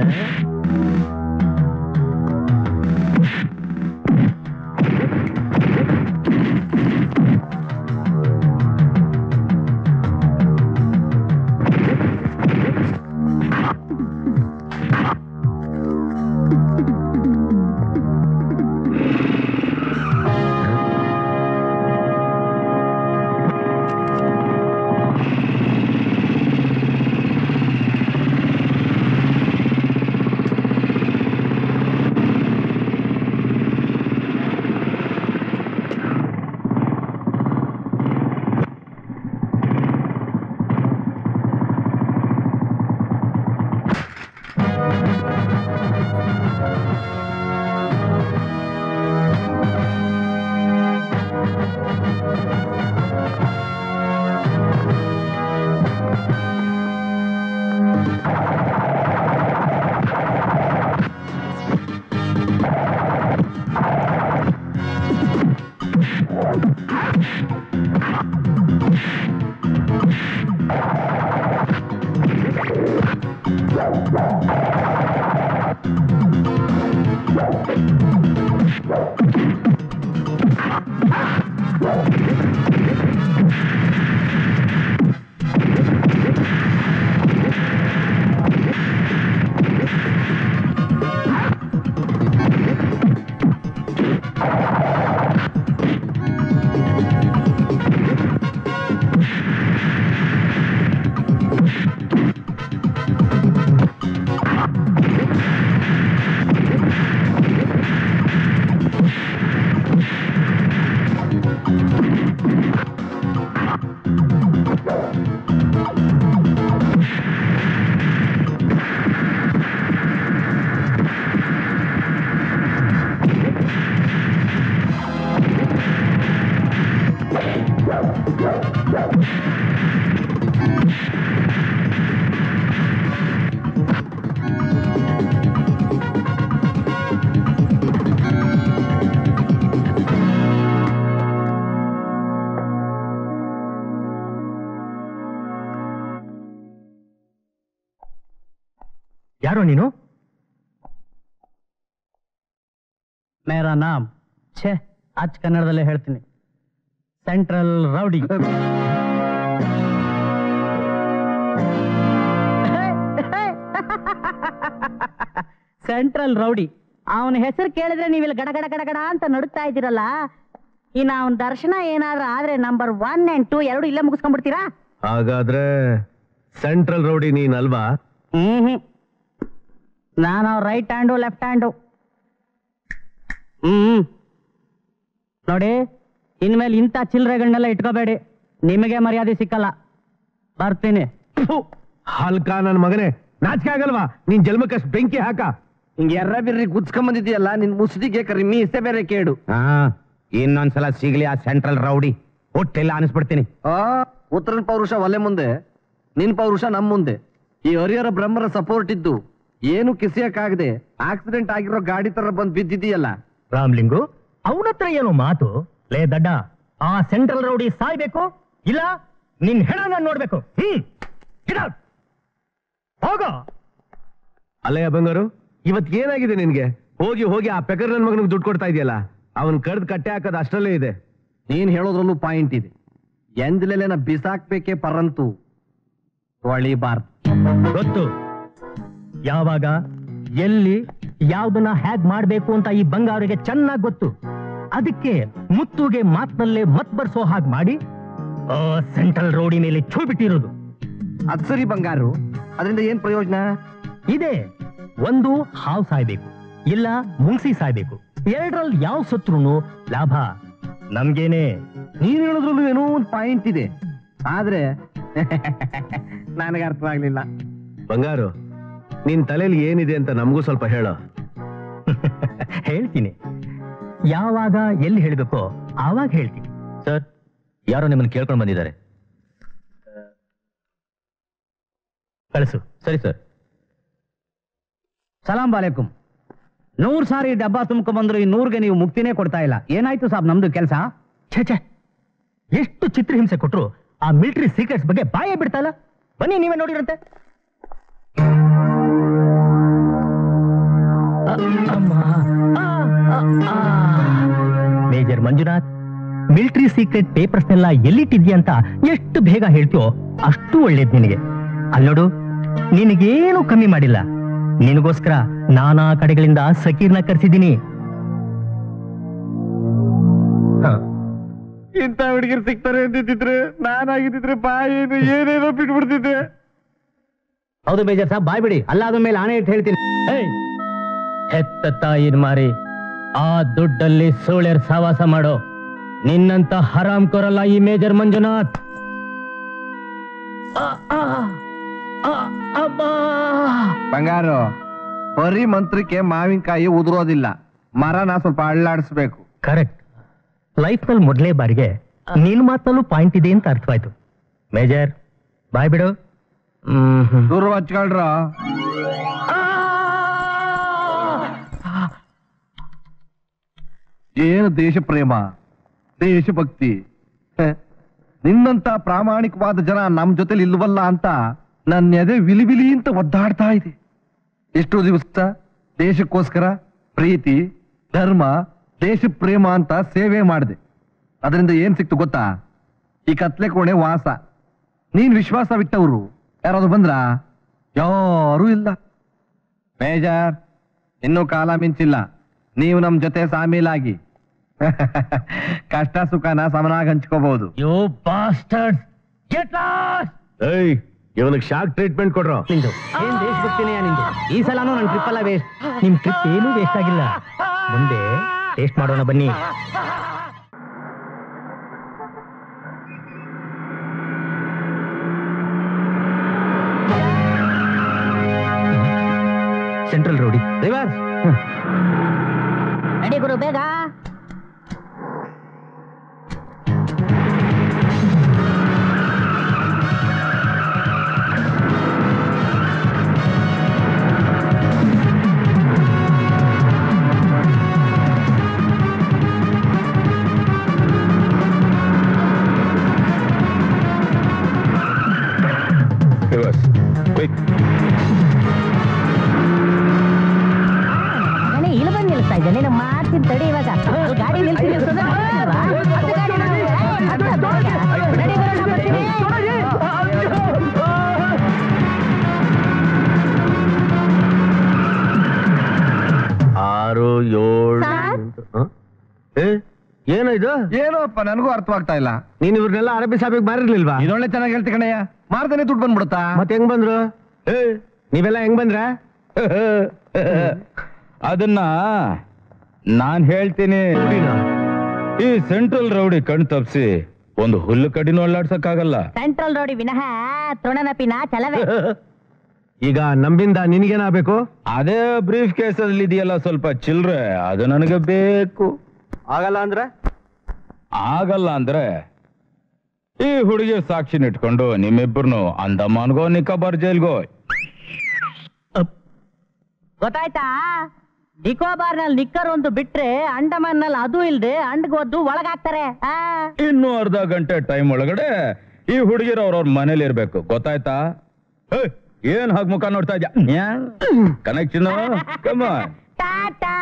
ಯಾರೋ ನೀನು ಮೇರಾ ನಾಮ್ ಛೇ ಅಚ್ಚ ಕನ್ನಡದಲ್ಲೇ ಹೇಳ್ತೀನಿ ಸೆಂಟ್ರಲ್ ರೌಡಿ ಸೆಂಟ್ರಲ್ ರೌಡಿ ಅವನ ಹೆಸರು ಕೇಳಿದ್ರೆ ನೀವಿಲ್ಲಿ ಗಡ ಗಡ ಗಡ ಗಡ ಅಂತ ನಡುಕ್ತಾ ಇದ್ದೀರಲ್ಲ ಇನ್ನು ಅವನ ದರ್ಶನ ಏನಾದ್ರೂ ಆದ್ರೆ ನಂಬರ್ ಒನ್ ಅಂಡ್ ಟೂ ಎರಡು ಇಲ್ಲೇ ಮುಗಿಸ್ಕೊಂಡ್ಬಿಡ್ತೀರಾ ಹಾಗಾದ್ರೆ ಸೆಂಟ್ರಲ್ ರೌಡಿ ನೀನ್ ಅಲ್ವಾ ಹ್ಮ್ ಹ್ಮ್ ನಾನು ರೈಟ್ ಹ್ಯಾಂಡು ಲೆಫ್ಟ್ ಹ್ಯಾಂಡು ಹ್ಮ್ ನೋಡಿ ಇನ್ಮೇಲೆ ಇಂಥ ಚಿಲ್ಲರೆಗಳನ್ನೆಲ್ಲ ಇಟ್ಕೋಬೇಡಿ ನಿಮಗೆ ಮರ್ಯಾದೆ ಸಿಕ್ಕಲ್ಲ ಬರ್ತೀನಿ ಫು, ಹಲ್ಕ ನನ್ ಮಗನೇ ನಾಚಿಕೆ ಆಗಲ್ವಾ ನೀನ್ ಜನ್ಮಕ್ಕಷ್ಟು ಬೆಂಕಿ ಹಾಕ ಹಿಂಗೆ ಎರ್ರ ಬಿರ್ರಿ ಗುದ್ಸ್ಕೊಂಡ್ ಬಂದಿದ್ಯಲ್ಲ ನಿನ್ ಮುಸುಡಿಗೆ ಕರಿ ಮೀಸೆ ಬೇರೆ ಕೇಡು ಹಾ ಇನ್ನೊಂದ್ಸಲ ಸಿಗ್ಲಿ ಆ ಸೆಂಟ್ರಲ್ ರೌಡಿ ಹುಟ್ಟಿಲ್ಲ ಅನಿಸ್ಬಿಡ್ತೀನಿ ಆ ಉತ್ತರನ ಪೌರುಷ ಒಲೆ ಮುಂದೆ ನಿನ್ ಪೌರುಷ ನಮ್ ಮುಂದೆ ಈ ಹರಿಹರ ಬ್ರಹ್ಮರ ಸಪೋರ್ಟ್ ಇದ್ದು ಏನು ಕಿಸಿಯಕ್ಕಾಗದೆ ಆಕ್ಸಿಡೆಂಟ್ ಆಗಿರೋ ಗಾಡಿ ತರ ಬಂದ್ ಬಿದ್ದಿದೀಯಲ್ಲ ರಾಮ್ಲಿಂಗು ಅವನ ಹತ್ರ ಏನು ಮಾತು ಲೇ ದಡ್ಡ ಆ ಸೆಂಟ್ರಲ್ ರೌಡಿ ಸಾಯ್ಬೇಕು ಇಲ್ಲ ನಿನ್ ಹೆಣ ನಾನ್ ನೋಡ್ಬೇಕು ಹ್ಮ್ Get out. ಹೋಗೋ ಅಲ್ಲಯ್ಯ ಬಂಗಾರು ಇವತ್ ಏನಾಗಿದೆ ನಿನ್ಗೆ ಹೋಗಿ ಹೋಗಿ ಆ ಪೆಕರ್ ನನ್ ಮಗನಿಗೆ ದುಡ್ಡು ಕೊಡ್ತಾ ಇದೆಯಲ್ಲ ಅವನ್ ಕಡ್ದ್ ಕಟ್ಟೆ ಹಾಕೋದು ಅಷ್ಟರಲ್ಲೇ ಇದೆ ನೀನ್ ಹೇಳೋದ್ರಲ್ಲೂ ಪಾಯಿಂಟ್ ಇದೆ ಎಂದ್ಲೆಲೆನ ಬಿಸಾಕ್ಬೇಕೇ ಪರಂತು ಹೊಳಿಬಾರ್ದು ಗೊತ್ತು ಯಾವಾಗ ಎಲ್ಲಿ ಯಾವ್ದನ್ನ ಹ್ಯಾಗ್ ಮಾಡ್ಬೇಕು ಅಂತ ಈ ಬಂಗಾರಿಗೆ ಚೆನ್ನಾಗ್ ಗೊತ್ತು ಅದಕ್ಕೆ ಮುತ್ತುಗೆ ಮಾತ್ನಲ್ಲೇ ಮತ್ ಬರ್ಸೋ ಹಾಗೆ ಮಾಡಿ ಆ ಸೆಂಟ್ರಲ್ ರೋಡಿ ಮೇಲೆ ಛೂ ಬಿಟ್ಟಿರೋದು ಅದ್ ಸರಿ ಬಂಗಾರು ಅದರಿಂದ ಏನ್ ಪ್ರಯೋಜನ ಇದೆ ಒಂದು ಹಾವು ಸಾಯ್ಬೇಕು ಇಲ್ಲ ಮುಂಗ್ಸಿ ಸಾಯ್ಬೇಕು ಎರಡರಲ್ಲಿ ಯಾವ ಸತ್ರುನು ಲಾಭ ನಮ್ಗೇನೆ ನೀನ್ ಹೇಳೋದ್ರಲ್ಲೂ ಏನೋ ಒಂದ್ ಪಾಯಿಂಟ್ ಇದೆ ಆದ್ರೆ ನನಗೆ ಅರ್ಥವಾಗ್ಲಿಲ್ಲ ಬಂಗಾರು ನಿನ್ ತಲೆಯಲ್ಲಿ ಏನಿದೆ ಅಂತ ನಮಗೂ ಸ್ವಲ್ಪ ಹೇಳೋ ಹೇಳ್ತೀನಿ ಯಾವಾಗ ಎಲ್ಲಿ ಹೇಳ್ಬೇಕೋ ಆವಾಗ ಹೇಳ್ತೀನಿ ಸರ್ ಯಾರೋ ನಿಮ್ಮನ್ನ ಕೇಳ್ಕೊಂಡು ಬಂದಿದ್ದಾರೆ ಕಳಿಸು ಸರಿ ಸರ್ ಸಲಾಂ ವಾಲೇಕುಂ ನೂರ್ ಸಾರಿ ಡಬ್ಬಾ ತುಂಬ್ಕೊಂಡ್ ಈ ನೂರ್ಗೆ ನೀವು ಮುಕ್ತಿನೇ ಕೊಡ್ತಾ ಇಲ್ಲ ಏನಾಯ್ತು ಸಾಬ್ ನಮ್ದು ಕೆಲಸ ಛೇ ಛೇ ಎಷ್ಟು ಚಿತ್ರಹಿಂಸೆ ಕೊಟ್ರು ಆ ಮಿಲಿಟರಿ ಸೀಕ್ರೆಟ್ಸ್ ಬಗ್ಗೆ ಬಾಯೇ ಬಿಡ್ತಾ ಇಲ್ಲ ಬನ್ನಿ ನೀವೇ ನೋಡಿರಂತೆ ಅ- ಅಮ್ಮ. ಆ, ಆ, ಆ. ಮೇಜರ್ ಮಂಜುನಾಥ್ ಮಿಲಿಟರಿ ಸೀಕ್ರೆಟ್ ಪೇಪರ್ಸ್ನೆಲ್ಲ ಎಲ್ಲಿಟ್ಟಿದ್ಯಾ ಅಂತ ಎಷ್ಟು ಬೇಗ ಹೇಳ್ತೀಯೋ ಅಷ್ಟು ಒಳ್ಳೇದ್ ನಿನಗೆ ಅಲ್ಲಿ ನೋಡು ನಿನಗೇನು ಕಮ್ಮಿ ಮಾಡಿಲ್ಲ ನಿನಗೋಸ್ಕರ ನಾನಾ ಕಡೆಗಳಿಂದ ಸಕೀರ್ನ ಕರ್ಸಿದ್ದೀನಿ ಹ ಇಂಥ ಹುಡುಗಿರು ಸಿಗ್ತಾರೆ ಅಂತಿದ್ರೆ ನಾನಾಗಿದ್ದಿದ್ರೆ ಬಾಯೇನು ಏನೇನೋ ಬಿಟ್ಬಿಡ್ತಿದ್ದೆ ಹೌದು ಬೇಜಾರ್ ಸಾಬ್ ಬಾಯ್ ಬಿಡಿ ಅಲ್ಲಾದ ಮೇಲೆ ಆಣೆ ಇಟ್ಟು ಹೇಳ್ತೀನಿ ಏಯ್! ಹೆತ್ತ ತಾಯಿನ್ ಮಾರಿ ಆ ದುಡ್ಡಲ್ಲಿ ಸೋಳ್ಯರ್ ಸವಾಸ ಮಾಡೋ ನಿನ್ನಂತ ಹರಾಮ್ ಕೊರಲ್ಲ ಈ ಮೇಜರ್ ಮಂಜುನಾಥ್ ಆ, ಆ, ಆ, ಅಬ್ಬಾ! ಬಂಗಾರು ಬರೀ ಮಂತ್ರಕ್ಕೆ ಮಾವಿನಕಾಯಿ ಉದುರೋದಿಲ್ಲ ಮರನ ಸ್ವಲ್ಪ ಅಳ್ಳಾಡಿಸ್ಬೇಕು ಕರೆಕ್ಟ್ ಲೈಫ್ ನಲ್ಲಿ ಮೊದಲೇ ಬಾರಿಗೆ ನಿನ್ ಮಾತಲ್ಲೂ ಪಾಯಿಂಟ್ ಇದೆ ಅಂತ ಅರ್ಥವಾಯ್ತು ಮೇಜರ್ ಬಾಯ್ ಬಿಡು ಹ್ಮ್ ದೂರ ಹಚ್ಕೊಳ್ರ ಏನು ದೇಶ ಪ್ರೇಮ ದೇಶಭಕ್ತಿ ಹೆ, ನಿನ್ನಂತ ಪ್ರಾಮಾಣಿಕವಾದ ಜನ ನಮ್ ಜೊತೆಲಿ ಇಲ್ವಲ್ಲ ಅಂತ ನನ್ನ ಎದೆ ವಿಲಿ ವಿಲಿ ಅಂತ ಒದ್ದಾಡ್ತಾ ಇದೆ ಎಷ್ಟು ದಿವಸ ದೇಶಕ್ಕೋಸ್ಕರ ಪ್ರೀತಿ ಧರ್ಮ ದೇಶ ಪ್ರೇಮ ಅಂತ ಸೇವೆ ಮಾಡಿದೆ ಅದರಿಂದ ಏನ್ ಸಿಕ್ತು ಗೊತ್ತಾ ಈ ಕತ್ಲೆ ಕೋಣೆ ವಾಸ ನೀನ್ ವಿಶ್ವಾಸವಿಟ್ಟವರು ಯಾರಾದ್ರು ಬಂದ್ರ ಯಾರೂ ಇಲ್ಲ ಮೇಜರ್ ಇನ್ನೂ ಕಾಲ ಮಿಂಚಿಲ್ಲ ನೀವು ನಮ್ ಜೊತೆ ಸಾಮೀಲಾಗಿ ಕಷ್ಟ ಸುಖನ ಸಮನಾಗಿ ಹಂಚ್ಕೋಬಹುದು ಯೋ ಬಾಸ್ಟರ್ಡ್ ಗೆಟ್ ಲಾಸ್ಟ್ ಏಯ್ ಇವನಿಗೆ ಶಾಕ್ ಟ್ರೀಟ್ಮೆಂಟ್ ಕೊಡ್ರು ನಿಂದು ಏನ್ ದೇಶಭಕ್ತಿನೇ ನಿಂದು ಈ ಸಲನೂ ನನ್ನ ಟ್ರಿಪ್ ಅಲ್ಲ ವೇಸ್ಟ್ ನಿಮ್ ಟ್ರಿಪ್ ಏನೂ ವೇಸ್ಟ್ ಆಗಿಲ್ಲ ಮುಂದೆ ಟೇಸ್ಟ್ ಮಾಡೋಣ ಬನ್ನಿ ಸೆಂಟ್ರಲ್ ರೋಡಿ ರಿವರ್ಸ್ ನಡಿ ಗುರು ಬೇಗ ಮನೆ ಇಲ್ಲಿ ಬಂದು ನಿಲ್ಸ್ತಾ ಇದ್ದೆ ನೀನು ಮಾಡ್ತೀನಿ ತಡಿ ಇವಾಗ ಅಲ್ಲಿ ಗಾಡಿ ನಿಲ್ಸಿ ನಿಲ್ಸೋದು ನೋಡ್ತಿಲ್ವಾ? ಅದು ಗಾಡಿ ನೋಡಿ. ಅದು ಬೇಗ. ನಡಿ ಗುರು, ನಾ ಬರ್ತೀನಿ. ಆರು ಏಳು ಸರ್? ಹ? ಏ ಏನೋ ಇದು ಏನೋಪ್ಪ ನನಗೂ ಅರ್ಥವಾಗ್ತಾ ಇಲ್ಲ ನೀನ್ ಇವ್ರನ್ನೆಲ್ಲ ಅರಬಿ ಸಾಬಿಗೆ ಮಾರಿರ್ಲಿಲ್ವಾ ಇದೊಳ್ಳೆ ಚೆನ್ನಾಗಿ ಹೇಳ್ತಿ ಕಣಯ್ಯ ಮಾರ್ದನೆ ದುಡ್ಡು ಬಂದ್ಬಿಡುತ್ತಾ ಮತ್ತೆ ಹೆಂಗ್ ಬಂದ್ರು ಏ ನೀವೆಲ್ಲ ಹೆಂಗ್ ಬಂದ್ರ ಅದನ್ನ ನಾನ್ ಹೇಳ್ತೀನಿ ಈ ಸೆಂಟ್ರಲ್ ರೌಡಿ ಕಣ್ ತಪ್ಸಿ ಒಂದು ಹುಲ್ಲು ಕಡಿನೂ ಅಲ್ಲಾಡ್ಸಕ್ಕಾಗಲ್ಲ ಸೆಂಟ್ರಲ್ ರೋಡಿ ವಿನಃ ತೃಣನಪಿನ ಚಲವೇ ಈಗ ನಮ್ಮಿಂದ ನಿನ್ಗೇನಾಗ್ಬೇಕು ಅದೇ ಬ್ರೀಫ್ ಕೇಸಲ್ಲಿ ಇದೆಯಲ್ಲ ಸ್ವಲ್ಪ ಚಿಲ್ರೆ ಅದು ನನಗೆ ಬೇಕು ಆಗಲ್ಲ ಅಂದ್ರೆ ಆಗಲ್ಲ ಅಂದ್ರೆ ಈ ಹುಡುಗಿ ಸಾಕ್ಷಿನ ಇಟ್ಕೊಂಡು ನಿಮ್ಮಿಬ್ಬರನ್ನು ಅಂದಮಾನ್ಗೋ ನಿಕೋಬಾರ್ ಜೈಲ್ಗೋ ಗೊತ್ತಾಯ್ತಾ ನಿಕೋಬಾರ್ ನಲ್ಲಿ ನಿಕ್ಕರ್ ಒಂದು ಬಿಟ್ರೆ ಅಂಡಮಾನ್ ನಲ್ಲಿ ಅದು ಇಲ್ದೆ ಅಂಡ್ಗೊದ್ದು ಒಳಗಾಕ್ತಾರೆ ಆ ಇನ್ನು ಅರ್ಧ ಗಂಟೆ ಟೈಮ್ ಒಳಗಡೆ ಈ ಹುಡುಗಿರು ಅವ್ರವ್ರ ಮನೇಲಿ ಇರ್ಬೇಕು ಗೊತ್ತಾಯ್ತಾ ಹೇ, ಏನ್ ಹಾಗೆ ಮುಖ ನೋಡ್ತಾ ಇದ್ಯಾ ಕನೆಕ್ಷನ್ ಕಮ ಟಾಟಾ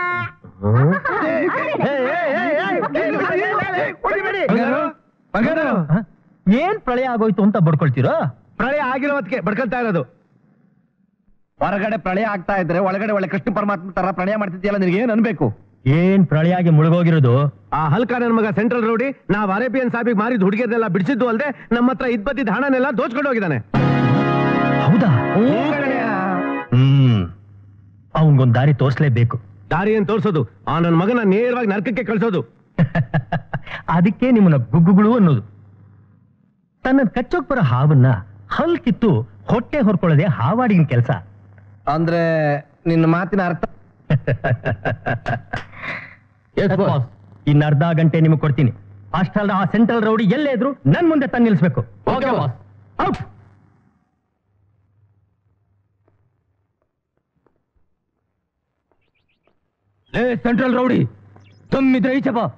ಏನ್ ಪ್ರಳಯ ಆಗೋಯ್ತು ಅಂತ ಬಡ್ಕೊಳ್ತೀರೋ ಪ್ರಳಯ ಆಗಿರೋ ಹೊತ್ತಿಗೆ ಬಡ್ಕೊಳ್ತಾ ಇರೋದು ಹೊರಗಡೆ ಪ್ರಳಯ ಆಗ್ತಾ ಇದ್ರೆ ಒಳಗಡೆ ಒಳ್ಳೆ ಕೃಷ್ಣ ಪರಮಾತ್ಮ ತರ ಪ್ರಣಯ ಮಾಡ್ತಿದ್ಯಲ್ಲ ನಿನಗೆ ಏನ್ ಅನ್ಬೇಕು ಏನ್ ಪ್ರಳಯ ಆಗಿ ಮುಳುಗೋಗಿರೋದು ಆ ಹಲ್ಕ ನನ್ ಮಗ ಸೆಂಟ್ರಲ್ ರೋಡಿ ನಾವ್ ಅರೇಬಿಯನ್ ಸಾಬಿಗೆ ಮಾರಿದ ಹುಡುಗಿಯರ್ನೆಲ್ಲ ಬಿಡಿಸಿದ್ದು ಅಲ್ದೆ ನಮ್ಮ ಹತ್ರ ಇದ್ ಬದ್ದಿದ್ದ ಹಣನೆಲ್ಲ ದೋಚ್ಕೊಂಡು ಹೋಗಿದ್ದಾನೆ ಹೌದಾ ಹ್ಮ್ ಅವನ್ಗೊಂದ್ ದಾರಿ ತೋರ್ಸ್ಲೇಬೇಕು ದಾರಿ ಏನ್ ತೋರ್ಸೋದು ಆ ನನ್ ಮಗನ ನೇರವಾಗಿ ನರಕಕ್ಕೆ ಕಳ್ಸೋದು ಅದಕ್ಕೆ ನಿಮ್ಮನ್ನ ಗುಗ್ಗುಗಳು ಅನ್ನೋದು ತನ್ನ ಕಚ್ಚೋಕ್ ಬರೋ ಹಾವನ್ನ ಹಲ್ ಕಿತ್ತು ಹೊಟ್ಟೆ ಹೊರ್ಕೊಳ್ಳೋದೇ ಹಾವಾಡಿನ ಕೆಲಸ ಅಂದ್ರೆ ನಿನ್ನ ಮಾತಿನ ಅರ್ಥ ಇನ್ನ ಅರ್ಧ ಗಂಟೆ ನಿಮಗೆ ಕೊಡ್ತೀನಿ ಅಷ್ಟಲ್ಲ ಆ ಸೆಂಟ್ರಲ್ ರೌಡಿ ಎಲ್ಲೇ ಇದ್ರು ನನ್ ಮುಂದೆ ತಂದು ನಿಲ್ಸ್ಬೇಕು ಔಟ್ ಲೇ ಸೆಂಟ್ರಲ್ ರೌಡಿ ತಮ್ಮಿದ್ರೆ ಈಚೆ ಬಾ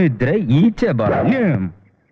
ಇದ್ರೆ ಈಚೆ ಬರ ನೀಮ್.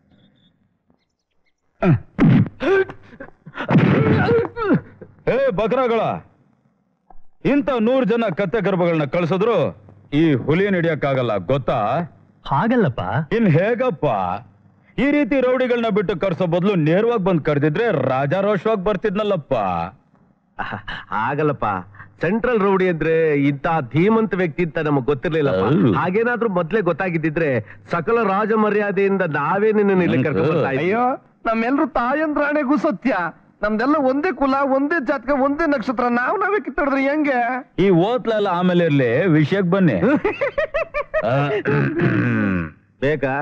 ಏ ಬಕರಾಗಳ ಇಂಥ ನೂರು ಜನ ಕತ್ತೆ ಗರ್ಭಗಳನ್ನ ಕಳ್ಸಿದ್ರು ಈ ಹುಲಿನ ಹಿಡಿಯಕ್ಕಾಗಲ್ಲ ಗೊತ್ತಾ ಹಾಗಲ್ಲಪ್ಪ ಇನ್ ಹೇಗಪ್ಪ ಈ ರೀತಿ ರೌಡಿಗಳನ್ನ ಬಿಟ್ಟು ಕರ್ಸೋ ಬದಲು ನೇರವಾಗಿ ಬಂದ್ ಕರೆದಿದ್ರೆ ರಾಜಾರೋಷವಾಗಿ ಬರ್ತಿದ್ನಲ್ಲಪ್ಪ ಆಗಲ್ಲಪ್ಪ ಸೆಂಟ್ರಲ್ ರೌಡಿ ಅಂದ್ರೆ ಇಂತ ಧೀಮಂತ ವ್ಯಕ್ತಿ ಅಂತ ನಮಗ್ ಗೊತ್ತಿರ್ಲಿಲ್ಲಪ್ಪ ಹೌದು. ಹಾಗೇನಾದ್ರೂ ಮೊದ್ಲೇ ಗೊತ್ತಾಗಿದ್ದಿದ್ರೆ ಸಕಲ ರಾಜ ಮರ್ಯಾದೆಯಿಂದ ನಾವೇ ನಿನ್ನ ಇಲ್ಲಿ ಕರ್ಕೊಂಡು ಬರ್ತಾ ಇದ್ವಿ. ಅಯ್ಯೋ ನಮ್ಮೆಲ್ರು ತಾಯಂದ್ರಾಣೆಗೂ ಸತ್ಯ ನಮ್ದೆಲ್ಲ ಒಂದೇ ಕುಲ ಒಂದೇ ಜಾತಕ ಒಂದೇ ನಕ್ಷತ್ರ ನಾವ್ ನಾವೇ ಕಿತ್ತಾಡಿದ್ರೆ ಹೆಂಗೆ ಈ ಓತ್ಲೆಲ್ಲ ಆಮೇಲೆ ಇರ್ಲಿ ವಿಷಯಕ್ಕೆ ಬನ್ನಿ ಆ, ಬೇಕಾ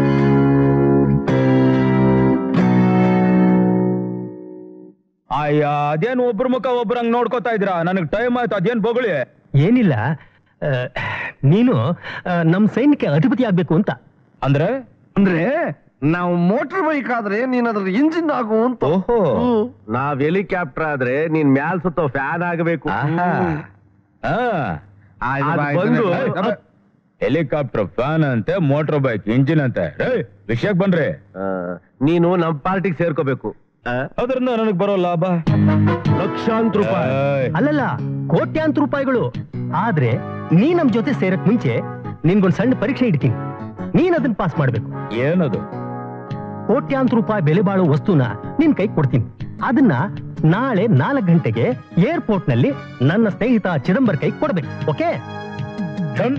ಅಯ್ಯ ಅದೇನ್ ಒಬ್ರ ಮುಖ ಒಬ್ರಂಗ್ ನೋಡ್ಕೋತಾ ಇದ್ದೀರಾ ನನಗ್ ಟೈಮ್ ಆಯ್ತು ಅದೇನ್ ಬೊಗಳಿ ಏನಿಲ್ಲ ಆ, ನೀನು ಆ, ನಮ್ ಸೈನ್ಯಕ್ಕೆ ಅಧಿಪತಿ ಆಗ್ಬೇಕು ಅಂತ ಅಂದ್ರೆ ಅಂದ್ರೆ ನಾವು ಮೋಟರ್ ಬೈಕ್ ಆದ್ರೆ ನೀನ್ ಅದ್ರ ಇಂಜಿನ್ ಆಗು ಅಂತ ಓಹೋ ನಾವ್ ಹೆಲಿಕಾಪ್ಟರ್ ಆದ್ರೆ ನೀನ್ ಮ್ಯಾಲ್ ಸುತ್ತ ಫ್ಯಾನ್ ಆಗಬೇಕು ಆಹಾ. ಆ. ಆಯ್ತು ಅದ್ ಬಾ, ಆಯ್ತು, ಬಂದು- ಆಯ್ತು, ಆಯ್ತು. ಹೆಲಿಕಾಪ್ಟರ್ ಫ್ಯಾನ್ ಅಂತೆ ಮೋಟರ್ ಬೈಕ್ ಇಂಜಿನ್ ಅಂತೆ ವಿಷಯಕ್ಕೆ ಬನ್ರಿ ಆ, ನೀನು ನಮ್ ಪಾರ್ಟಿಗೆ ಸೇರ್ಕೋಬೇಕು ಆ? ಅದರಿಂದ ನನಗ್ ಬರೋ ಲಾಭ ಲಕ್ಷಾಂತರ ರೂಪಾಯಿ ಏಯ್, ಅಲ್ಲಲ್ಲ ಕೋಟ್ಯಾಂತರ ರೂಪಾಯಿಗಳು ಆದ್ರೆ ನೀ ನಮ್ ಜೊತೆ ಸೇರಕ್ ಮುಂಚೆ ನಿನ್ಗೊಂದ್ ಸಣ್ಣ ಪರೀಕ್ಷೆ ಇಡ್ತೀನಿ ನೀನ್ ಅದನ್ನ ಪಾಸ್ ಮಾಡ್ಬೇಕು ಏನದು ಕೋಟ್ಯಾಂತರ ರೂಪಾಯಿ ಬೆಲೆ ಬಾಳೋ ವಸ್ತುನ ನಿನ್ ಕೈ ಕೊಡ್ತೀನಿ ಅದನ್ನ ನಾಳೆ ನಾಲ್ಕು ಗಂಟೆಗೆ ಏರ್ಪೋರ್ಟ್ ನಲ್ಲಿ ನನ್ನ ಸ್ನೇಹಿತ ಚಿದಂಬರ್ ಕೈ ಕೊಡ್ಬೇಕು ಓಕೆ ಧನ್.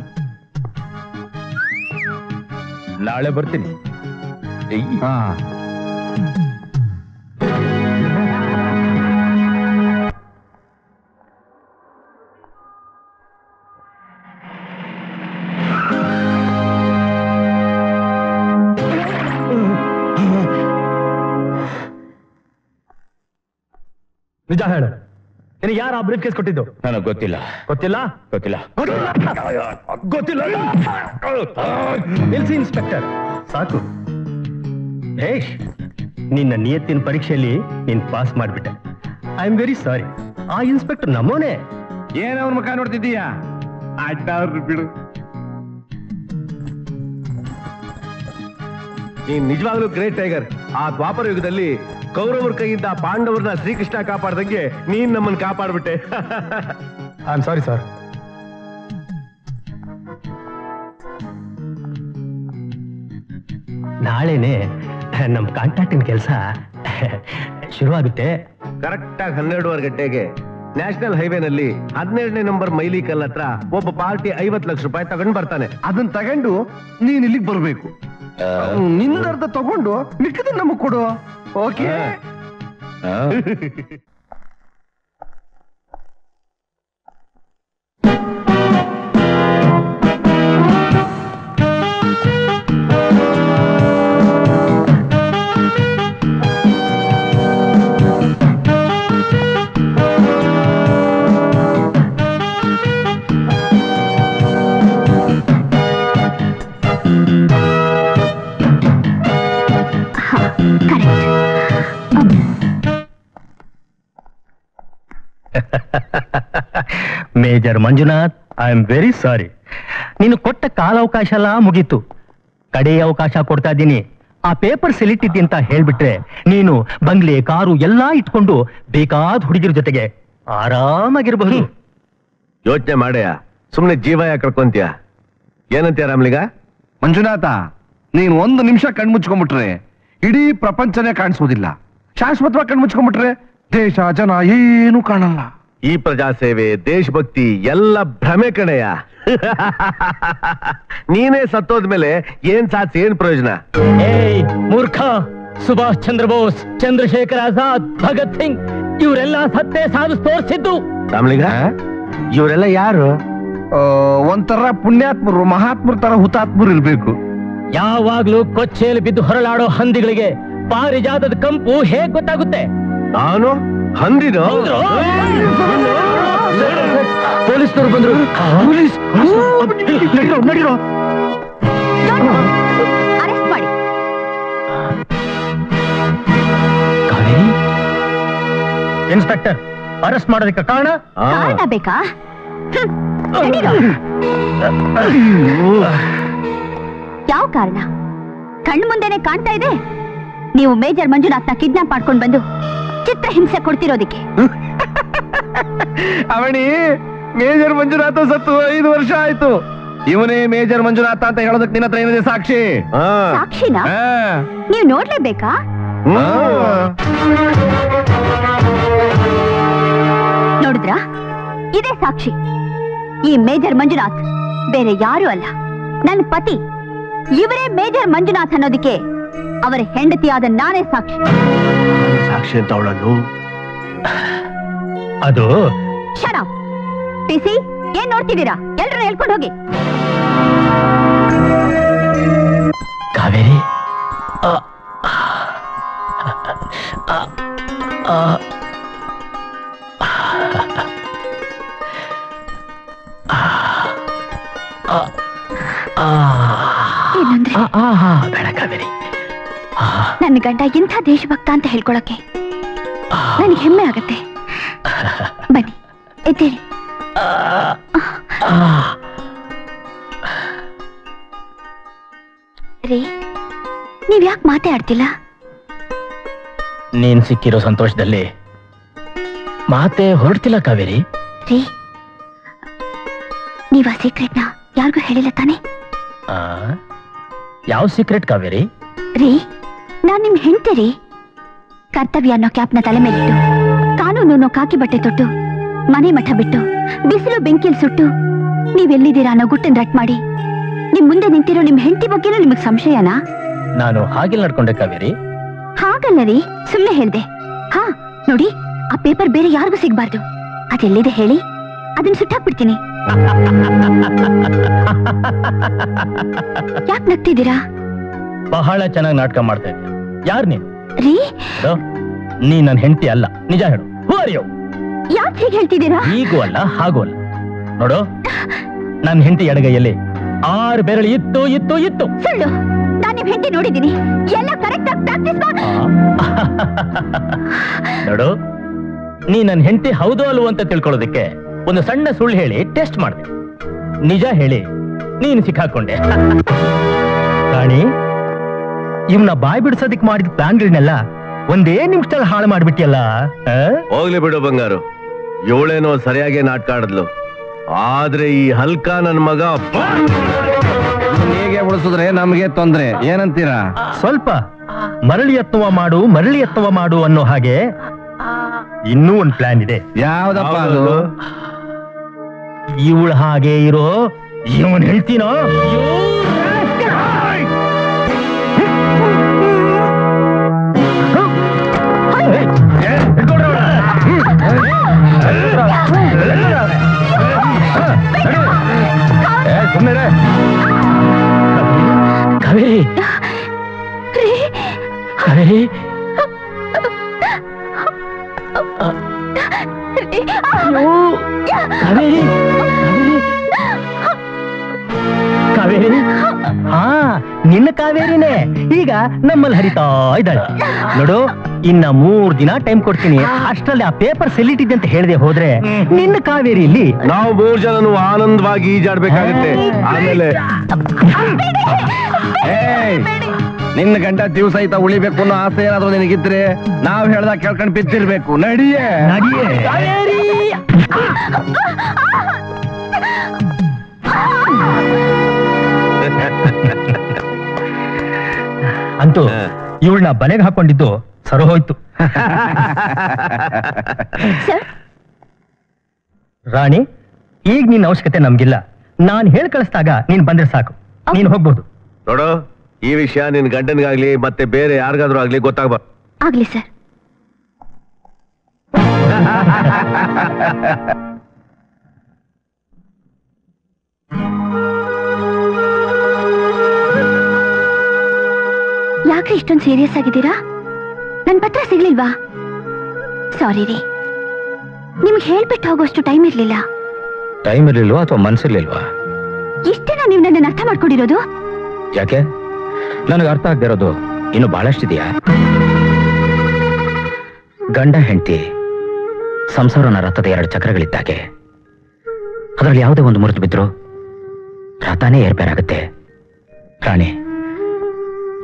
ನಾಳೆ ಬರ್ತೀನಿ ಏಯ್. ಹಾ ನಿಜ ಹೇಳು ನಿನಗೆ ಯಾರು ಆ ಬ್ರೀಫ್ ಕೇಸ್ ಕೊಟ್ಟಿದ್ದು ನನಗ್ ಗೊತ್ತಿಲ್ಲ ಗೊತ್ತಿಲ್ಲ ಗೊತ್ತಿಲ್ಲ ಗೊತ್ತಿಲ್ಲ ನಿಲ್ಸಿ ಇನ್ಸ್ಪೆಕ್ಟರ್ ಸಾಕು ಭೇಷ್ ನಿನ್ನ ನಿಯತ್ತಿನ ಪರೀಕ್ಷೆಯಲ್ಲಿ ನೀನ್ ಪಾಸ್ ಮಾಡ್ಬಿಟ್ಟೆ ಐ ಆಮ್ ವೆರಿ ಸಾರಿ ಆ ಇನ್ಸ್ಪೆಕ್ಟರ್ ನಮ್ಮೋನೆ ಏನ್ ಅವ್ರ ಮುಖ ನೋಡ್ತಿದ್ದೀಯಾ ಆಯ್ತಾವ್ರಿ ಬಿಡು ನೀನ್ ನಿಜವಾಗ್ಲೂ ಗ್ರೇಟ್ ಟೈಗರ್ ಆ ದ್ವಾಪರ ಯುಗದಲ್ಲಿ ಕೌರವರ ಕೈಯಿಂದ ಪಾಂಡವರನ್ನ ಶ್ರೀಕೃಷ್ಣ ಕಾಪಾಡ್ದಂಗೆ ನೀನ್ ನಮ್ಮನ್ನ ಕಾಪಾಡ್ಬಿಟ್ಟೆ ಐ ಆಮ್ ಸಾರಿ ಸರ್ ನಾಳೆನೆ ನಮ್ ಕಾಂಟ್ರಾಕ್ಟಿನ ಕೆಲಸ ಶುರುವಾಗುತ್ತೆ ಕರೆಕ್ಟ್ ಆಗಿ ಹನ್ನೆರಡುವರೆ ಗಂಟೆಗೆ ನ್ಯಾಷನಲ್ ಹೈವೇನಲ್ಲಿ ಹದಿನೇಳನೇ ನಂಬರ್ ಮೈಲಿ ಕಲ್ ಹತ್ರ ಒಬ್ಬ ಪಾರ್ಟಿ ಐವತ್ ಲಕ್ಷ ರೂಪಾಯಿ ತಗೊಂಡ್ ಬರ್ತಾನೆ ಅದನ್ನ ತಗೊಂಡು ನೀನ್ ಇಲ್ಲಿಗೆ ಬರ್ಬೇಕು ನಿಂದರ್ಧ ತಗೊಂಡು ಮಿಕ್ಕಿದ ನಮಗ್ ಕೊಡು ಓಕೆ ಆ? Major Manjunath I am very sorry ನೀನು ಕೊಟ್ಟ ಕಾಲಾವಕಾಶ ಎಲ್ಲ ಮುಗೀತು ಕಡೆ ಅವಕಾಶ ಕೊಡ್ತಾ ಇದ್ದೀನಿ ಆ ಪೇಪರ್ ಸೆಲಿಟ್ಟಿದ್ದಿ ಅಂತ ಹೇಳ್ಬಿಟ್ರೆ ನೀನು ಬಂಗ್ಲೆ ಕಾರು ಎಲ್ಲಾ ಇಟ್ಕೊಂಡು ಬೇಕಾದ ಹುಡುಗಿರ ಜೊತೆಗೆ ಆರಾಮಾಗಿರಬಹುದು ಯೋಚನೆ ಮಾಡ್ಯ ಸುಮ್ನೆ ಜೀವ ಯಾಕೆ ಕಳ್ಕೊಂತೀಯ ಏನಂತೀಯ ರಾಮ್ಲಿಗ ಮಂಜುನಾಥ ನೀನ್ ಒಂದು ನಿಮಿಷ ಕಣ್ಮುಚ್ಕೊಂಡ್ಬಿಟ್ರೆ ಇಡೀ ಪ್ರಪಂಚನೇ ಕಾಣಿಸೋದಿಲ್ಲ ಶಾಶ್ವತವಾಗಿ ಕಣ್ಮುಚ್ಕೊಂಡ್ಬಿಟ್ರೆ ದೇಶ ಜನ ಏನು ಕಾಣಲ್ಲ ಈ ಪ್ರಜಾಸೇವೆ ದೇಶಭಕ್ತಿ ಎಲ್ಲ ಭ್ರಮೆ ಕಣಯ್ಯ ನೀನೇ ಸತ್ತೋದ್ಮೇಲೆ ಏನ್ ಸಾಧಿಸಿ ಏನ್ ಪ್ರಯೋಜನ ಏಯ್ ಮೂರ್ಖ ಸುಭಾಷ್ ಚಂದ್ರ ಬೋಸ್ ಚಂದ್ರಶೇಖರ್ ಆಜಾದ್ ಭಗತ್ ಸಿಂಗ್ ಇವರೆಲ್ಲ ಸತ್ತೇ ಸಾಧಿಸಿ ತೋರಿಸಿದ್ದು ರಾಮ್ಲಿಗ ಇವರೆಲ್ಲ ಯಾರು ಆ, ಒಂಥರ ಪುಣ್ಯಾತ್ಮರು ಮಹಾತ್ಮರ ತರ ಹುತಾತ್ಮರು ಇರ್ಬೇಕು ಯಾವಾಗ್ಲೂ ಕೊಚ್ಚೆಯಲ್ಲಿ ಬಿದ್ದು ಹೊರಳಾಡೋ ಹಂದಿಗಳಿಗೆ ಪಾರಿಜಾತದ ಕಂಪು ಹೇಗ್ ಗೊತ್ತಾಗುತ್ತೆ ನಾನು ಹಂದಿನ ಪೊಲೀಸ್ನವರು ಬಂದ್ರು ಪೊಲೀಸ್ ನಡೀರೋ ನಡೀರೋ ಅರೆಸ್ಟ್ ಮಾಡಿ ಕಾವೇರಿ ಇನ್ಸ್ಪೆಕ್ಟರ್ ಅರೆಸ್ಟ್ ಮಾಡೋದಕ್ಕೆ ಕಾರಣ ಕಾರಣ ಬೇಕಾ ಹ್ಮ್, ನಡೀರೋ. ಯಾವ ಕಾರಣ ಕಣ್ಣು ಮುಂದೆನೆ ಕಾಣ್ತಾ ಇದೆ ನೀವು ಮೇಜರ್ ಮಂಜುನಾಥ್ನ ಕಿಡ್ನಾಪ್ ಮಾಡ್ಕೊಂಡು ಬಂದು ಚಿತ್ರ ಹಿಂಸೆ ಕೊಡ್ತಿರೋದಕ್ಕೆ ಅವಣಿ ಮೇಜರ್ ಮಂಜುನಾಥ ಸತ್ತು ಐದು ವರ್ಷ ಆಯ್ತು ಇವನೇ ಮೇಜರ್ ಮಂಜುನಾಥ ಅಂತ ಹೇಳೋದಕ್ಕೆ ನಿನ್ನ ಹತ್ರ ಏನಿದೆ ಸಾಕ್ಷಿ ಹಾ ಸಾಕ್ಷಿನ ಆ. ನೀವು ನೋಡ್ಲೇಬೇಕಾ ಆ. ನೋಡಿದ್ರಾ ಇದೇ ಸಾಕ್ಷಿ ಈ ಮೇಜರ್ ಮಂಜುನಾಥ್ ಬೇರೆ ಯಾರು ಅಲ್ಲ ನನ್ನ ಪತಿ ಇವರೇ ಮೇಜರ್ ಮಂಜುನಾಥ್ ಅನ್ನೋದಕ್ಕೆ ಅವರ ಹೆಂಡತಿಯಾದ ನಾನೇ ಸಾಕ್ಷಿ ಸಾಕ್ಷಿ ಅಂತ ಅವಳನ್ನು ಅದು ಶರಾಬ್ ಪಿಸಿ ಏನ್ ನೋಡ್ತಿದ್ದೀರಾ ಎಲ್ರು ಹೇಳ್ಕೊಂಡು ಹೋಗಿ ಕಾವೇರಿ ಆ, ಆ, ಆ, ಆ, ಆ, ಏನಂದ್ರೆ ಆ, ಆ, ಆ, ಬೇಡ ಕಾವೇರಿ ಆ, ನನ್ನ ಗಂಡ ಇಂಥ ದೇಶಭಕ್ತ ಅಂತ ಹೇಳ್ಕೊಳಕ್ಕೆ ನನಗೆ ಹೆಮ್ಮೆ ಆಗತ್ತೆ ಬನ್ನಿ ಎದ್ದೇಳಿ ಆ, ಆ. ರೀ ನೀವ್ ಯಾಕೆ ಮಾತೇ ಆಡ್ತಿಲ್ಲ ನೀನ್ ಸಿಕ್ಕಿರೋ ಸಂತೋಷದಲ್ಲಿ ಮಾತೆ ಹೊರಡ್ತಿಲ್ಲ ಕಾವೇರಿ ರೀ ನೀವ್ ಆ ಸೀಕ್ರೆಟ್ನ ಯಾರಿಗೂ ಹೇಳಿಲ್ಲ ತಾನೇ ಆ, ಯಾವ ಸೀಕ್ರೆಟ್ ಕಾವೇರಿ ರೀ ನಾನ್ ನಿಮ್ ಹೆಂಡ್ತಿ ರೀ ಕರ್ತವ್ಯ ಅನ್ನೋ ಕ್ಯಾಪ್ನ ತಲೆ ಮೇಲಿಟ್ಟು ಕಾನೂನು ಅನ್ನೋ ಕಾಕಿ ಬಟ್ಟೆ ತೊಟ್ಟು ಮನೆ ಮಠ ಬಿಟ್ಟು ಬಿಸಿಲು ಬೆಂಕಿಲ್ ಸುಟ್ಟು ನೀವೆಲ್ಲಿದ್ದೀರಾ ಅನ್ನೋ ಗುಟ್ಟನ್ ರಟ್ ಮಾಡಿ ನಿಮ್ ಮುಂದೆ ನಿಂತಿರೋ ನಿಮ್ ಹೆಂಡತಿ ಬಗ್ಗೆನೂ ನಿಮಗ್ ಸಂಶಯನಾ ನಾನು ಹಾಗೆ ನಡ್ಕೊಂಡೆ ಕಾವೇರಿ ಹಾಗಲ್ಲ ರೀ ಸುಮ್ನೆ ಹೇಳ್ದೆ ಹಾ ನೋಡಿ ಆ ಪೇಪರ್ ಬೇರೆ ಯಾರಿಗೂ ಸಿಗ್ಬಾರ್ದು ಅದೆಲ್ಲಿದೆ ಹೇಳಿ ಅದನ್ನ ಸುಟ್ಟಾಕ್ಬಿಡ್ತೀನಿ ಯಾಕೆ ನಗ್ತಿದ್ದೀರಾ ಬಹಳ ಚೆನ್ನಾಗಿ ನಾಟಕ ಮಾಡ್ತಾ ಇದ್ದೆ ಯಾರ್ ನೀನ್ ರೀ ಹೇಳು. ನೀ ನನ್ನ ಹೆಂಡತಿ ಅಲ್ಲ ನಿಜ ಹೇಳು Who are you? ಯಾಕೆ ಹೀಗೆ ಹೇಳ್ತಿದ್ದೀರಾ ಹೀಗೂ ಅಲ್ಲ ಹಾಗೂ ಅಲ್ಲ ನೋಡು ನನ್ನ ಹೆಂಡತಿ ಎಡಗೈಯಲ್ಲಿ ಆರು ಬೆರಳು ಇತ್ತು ಇತ್ತು ಇತ್ತು ಸುಳ್ಳು ನಾನ್ ನಿಮ್ ಹೆಂಡತಿ ನೋಡಿದ್ದೀನಿ ಎಲ್ಲ ಕರೆಕ್ಟ್ ಆಗಿ ಪ್ರಾಕ್ಟೀಸ್ ಮಾಡಿ ಆ. ನೋಡು ನೀ ನನ್ನ ಹೆಂಡತಿ ಹೌದು ಅಲ್ವೋ ಅಂತ ತಿಳ್ಕೊಳ್ಳೋದಕ್ಕೆ ಒಂದು ಸಣ್ಣ ಸುಳ್ಳು ಹೇಳಿ ಟೆಸ್ಟ್ ಮಾಡಿದೆ ನಿಜ ಹೇಳಿ ನೀನು ಸಿಕ್ಕಾಕೊಂಡೆ ರಾಣಿ ಇವ್ನ ಬಾಯ್ ಬಿಡ್ಸೋದಕ್ ಮಾಡಿದ ಪ್ಲಾನ್ಗಳನ್ನೆಲ್ಲ ಒಂದೇ ನಿಮಿಷದಲ್ಲಿ ಹಾಳು ಮಾಡ್ಬಿಟ್ಟಿಯಲ್ಲ ಆ? ಹೋಗ್ಲಿ ಬಿಡು ಬಂಗಾರು ಇವಳೇನೋ ಸರಿಯಾಗಿ ನಾಟಕ ಆಡಿದ್ಲು ಆದ್ರೆ ಈ ಹಲ್ಕ ನನ್ ಮಗ ಅಬ್ಬಾ! ಇವ್ನ್ ಹೇಗೆ ಉಳಿಸಿದ್ರೆ ನಮ್ಗೆ ತೊಂದ್ರೆ ಏನಂತೀರಾ ಸ್ವಲ್ಪ ಮರಳಿ ಯತ್ನವ ಮಾಡು ಮರಳಿ ಯತ್ನವ ಮಾಡು ಅನ್ನೋ ಹಾಗೆ ಇನ್ನೂ ಒಂದು ಪ್ಲಾನ್ ಇದೆ ಯಾವ್ದಪ್ಪ ಅದು ಹೌದು. ಇವಳು ಹಾಗೆ ಇರೋ ಇವನ್ ಹೇಳ್ತೀನೋ ಕಾವೇರಿ ಕಾವೇರಿ ಕಾವೇರಿ ಕಾವೇರಿ ಹಾ ನಿನ್ನ ಕಾವೇರಿನೇ ಈಗ ನಮ್ಮಲ್ಲಿ ಹರಿತಾ ಇದ್ದಾಳೆ ನೋಡು ಇನ್ನ ಮೂರ್ ದಿನ ಟೈಮ್ ಕೊಡ್ತೀನಿ ಅಷ್ಟರಲ್ಲಿ ಆ ಪೇಪರ್ ಸೆಲ್ಲಿಟ್ಟಿದೆ ಅಂತ ಹೇಳದೆ ಹೋದ್ರೆ ನಿನ್ನ ಕಾವೇರಿ ಇಲ್ಲಿ ನಾವು ಮೂರ್ ಜನನು ಆನಂದವಾಗಿ ಈಜಾಡ್ಬೇಕಾಗತ್ತೆ ಆಮೇಲೆ ಏಯ್ ನಿನ್ನ ಗಂಡ ಜೀವ ಸಹಿತ ಉಳಿಬೇಕು ಅನ್ನೋ ಆಸೆ ಏನಾದ್ರು ನಿನಗಿದ್ರೆ ನಾವ್ ಹೇಳ್ದಾಗ ಕೇಳ್ಕೊಂಡ್ ಬಿದ್ದಿರ್ಬೇಕು ನಡಿಯೇ ನಡಿಯೇ ಅಂತೂ ಇವಳನ್ನ ಬಲೆಗೆ ಹಾಕೊಂಡಿದ್ದು ಸರೋ ಹೋಯ್ತು ಸರ್ ರಾಣಿ ಈಗ ನಿನ್ನ ಅವಶ್ಯಕತೆ ನಮ್ಗಿಲ್ಲ ನಾನ್ ಹೇಳ್ ಕಳಿಸ್ದಾಗ ನೀನ್ ಬಂದ್ರೆ ಸಾಕು ನೀನ್ ಹೋಗ್ಬೋದು ನೋಡು ಈ ವಿಷಯ ನಿನ್ ಗಂಡನ್ಗಾಗ್ಲಿ ಮತ್ತೆ ಬೇರೆ ಯಾರಿಗಾದ್ರೂ ಆಗ್ಲಿ ಗೊತ್ತಾಗ್ಬಾರ್ದು ಆಗ್ಲಿ ಸರ್ ಯಾಕೆ ಇಷ್ಟೊಂದು ಸೀರಿಯಸ್ ಆಗಿದ್ದೀರಾ ನನ್ ಪತ್ರ ಸಿಗ್ಲಿಲ್ವಾ ಸಾರಿ ರೀ ನಿಮ್ಗೆ ಹೇಳ್ಬಿಟ್ಟು ಹೋಗೋಷ್ಟು ಟೈಮ್ ಇರ್ಲಿಲ್ಲ ಟೈಮ್ ಇರ್ಲಿಲ್ವಾ ಅಥವಾ ಮನ್ಸಿರ್ಲಿಲ್ವಾ ಇಷ್ಟೇನಾ ನೀವು ನನ್ನ ಅರ್ಥ ಮಾಡ್ಕೊಂಡಿರೋದು ಯಾಕೆ ನನಗೆ ಅರ್ಥ ಆಗದೆ ಇರೋದು ಇನ್ನು ಬಹಳಷ್ಟಿದೆಯಾ ಗಂಡ ಹೆಂಡತಿ ಸಂಸಾರನ ರಥದ ಎರಡು ಚಕ್ರಗಳಿದ್ದಾಗೆ ಅದರಲ್ಲಿ ಯಾವುದೇ ಒಂದು ಮುರಿದು ಬಿದ್ರು ರಥನೇ ಏರ್ಪೇರಾಗುತ್ತೆ ರಾಣಿ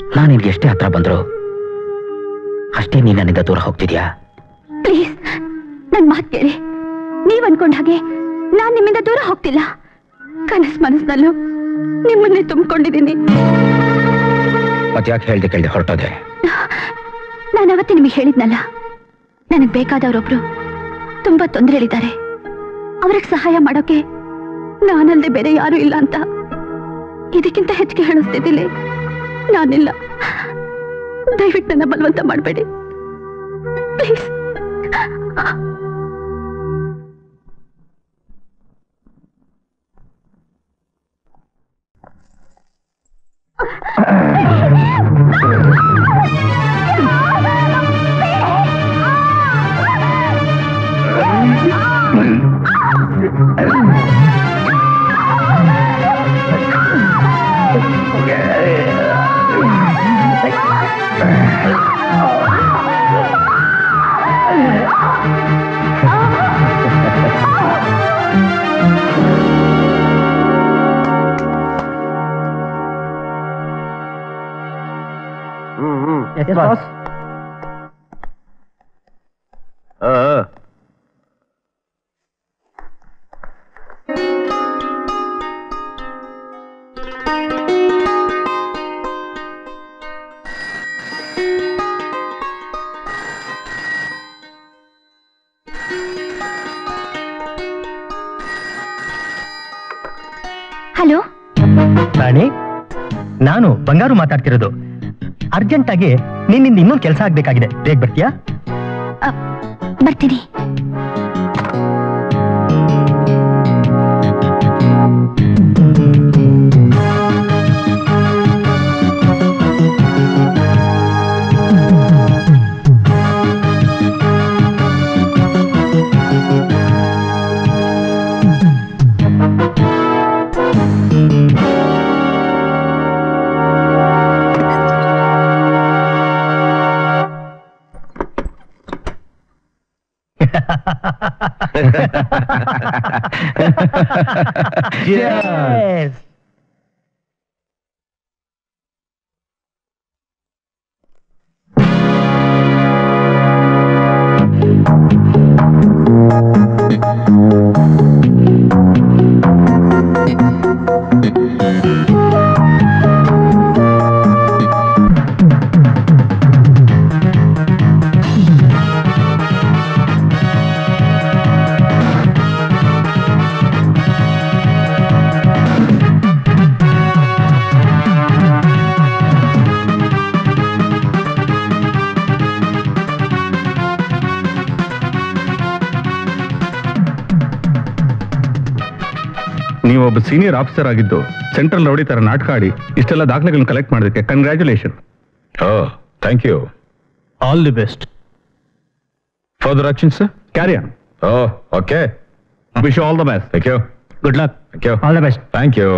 ನಾನು ನಿನ್ಗೆ ಎಷ್ಟೇ ಹತ್ರ ಬಂದ್ರು ಅಷ್ಟೇ ನೀನ್ ನನ್ನಿಂದ ದೂರ ಹೋಗ್ತಿದ್ಯಾ ಪ್ಲೀಸ್ ನನ್ ಮಾತ್ ಕೇಳಿ ನೀವ್ ಅನ್ಕೊಂಡ ಹಾಗೆ ನಾನ್ ನಿಮ್ಮಿಂದ ದೂರ ಹೋಗ್ತಿಲ್ಲ ಕನಸ್ ಮನಸ್ನಲ್ಲೂ ನಿಮ್ಮನ್ನೇ ತುಂಬಿಕೊಂಡಿದ್ದೀನಿ ಮತ್ತೆ ಯಾಕೆ ಹೇಳ್ದೆ ಕೇಳ್ದೆ ಹೊರಟೋದೆ ನಾನು ಅವತ್ತೇ ನಿಮಗೆ ಹೇಳಿದ್ನಲ್ಲ ನನಗ್ ಬೇಕಾದವರೊಬ್ರು ತುಂಬಾ ತೊಂದರೆಯಲ್ಲಿದ್ದಾರೆ ಅವ್ರಿಗೆ ಸಹಾಯ ಮಾಡೋಕೆ ನಾನಲ್ದೆ ಬೇರೆ ಯಾರು ಇಲ್ಲ ಅಂತ ಇದಕ್ಕಿಂತ ಹೆಚ್ಚಿಗೆ ಹೇಳಿಸ್ತಿದ್ದಿಲ್ಲ ನಾನಿಲ್ಲ ದಯವಿಟ್ಟು ನನ್ನ ಬಲವಂತ ಮಾಡಬೇಡಿ ಪ್ಲೀಸ್ ಹ್ಮ್ ಹ್ಮ್ ಆ, ಆ. ಹಲೋ ರಾಣಿ ನಾನು ಬಂಗಾರು ಮಾತಾಡ್ತಿರೋದು ಅರ್ಜೆಂಟ್ ಆಗಿ ನಿನ್ನಿಂದ ಇನ್ನೊಂದು ಕೆಲಸ ಆಗ್ಬೇಕಾಗಿದೆ ಬೇಗ ಬರ್ತೀಯಾ ಬರ್ತೀನಿ Yes. ನೀವೊಬ್ಬ ಸೀನಿಯರ್ ಆಫೀಸರ್ ಆಗಿದ್ದು ಸೆಂಟ್ರಲ್ ರೌಡಿ ತರ ನಾಟಕ ಆಡಿ ಇಷ್ಟೆಲ್ಲ ದಾಖಲೆಗಳನ್ನ ಕಲೆಕ್ಟ್ ಮಾಡೋದಕ್ಕೆ congratulation oh thank you all the best further actions carry on oh okay wish all the best thank you good luck thank you all the best thank you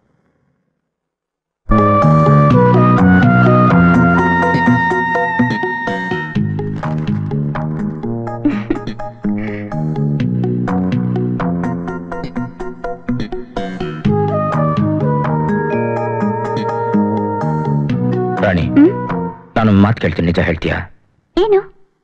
Rani ಹ್ಮ್? ನಾನು ಮಾತು ಕೇಳ್ತೀನಿ ನಿಜ ಹೇಳ್ತೀಯಾ ಏನು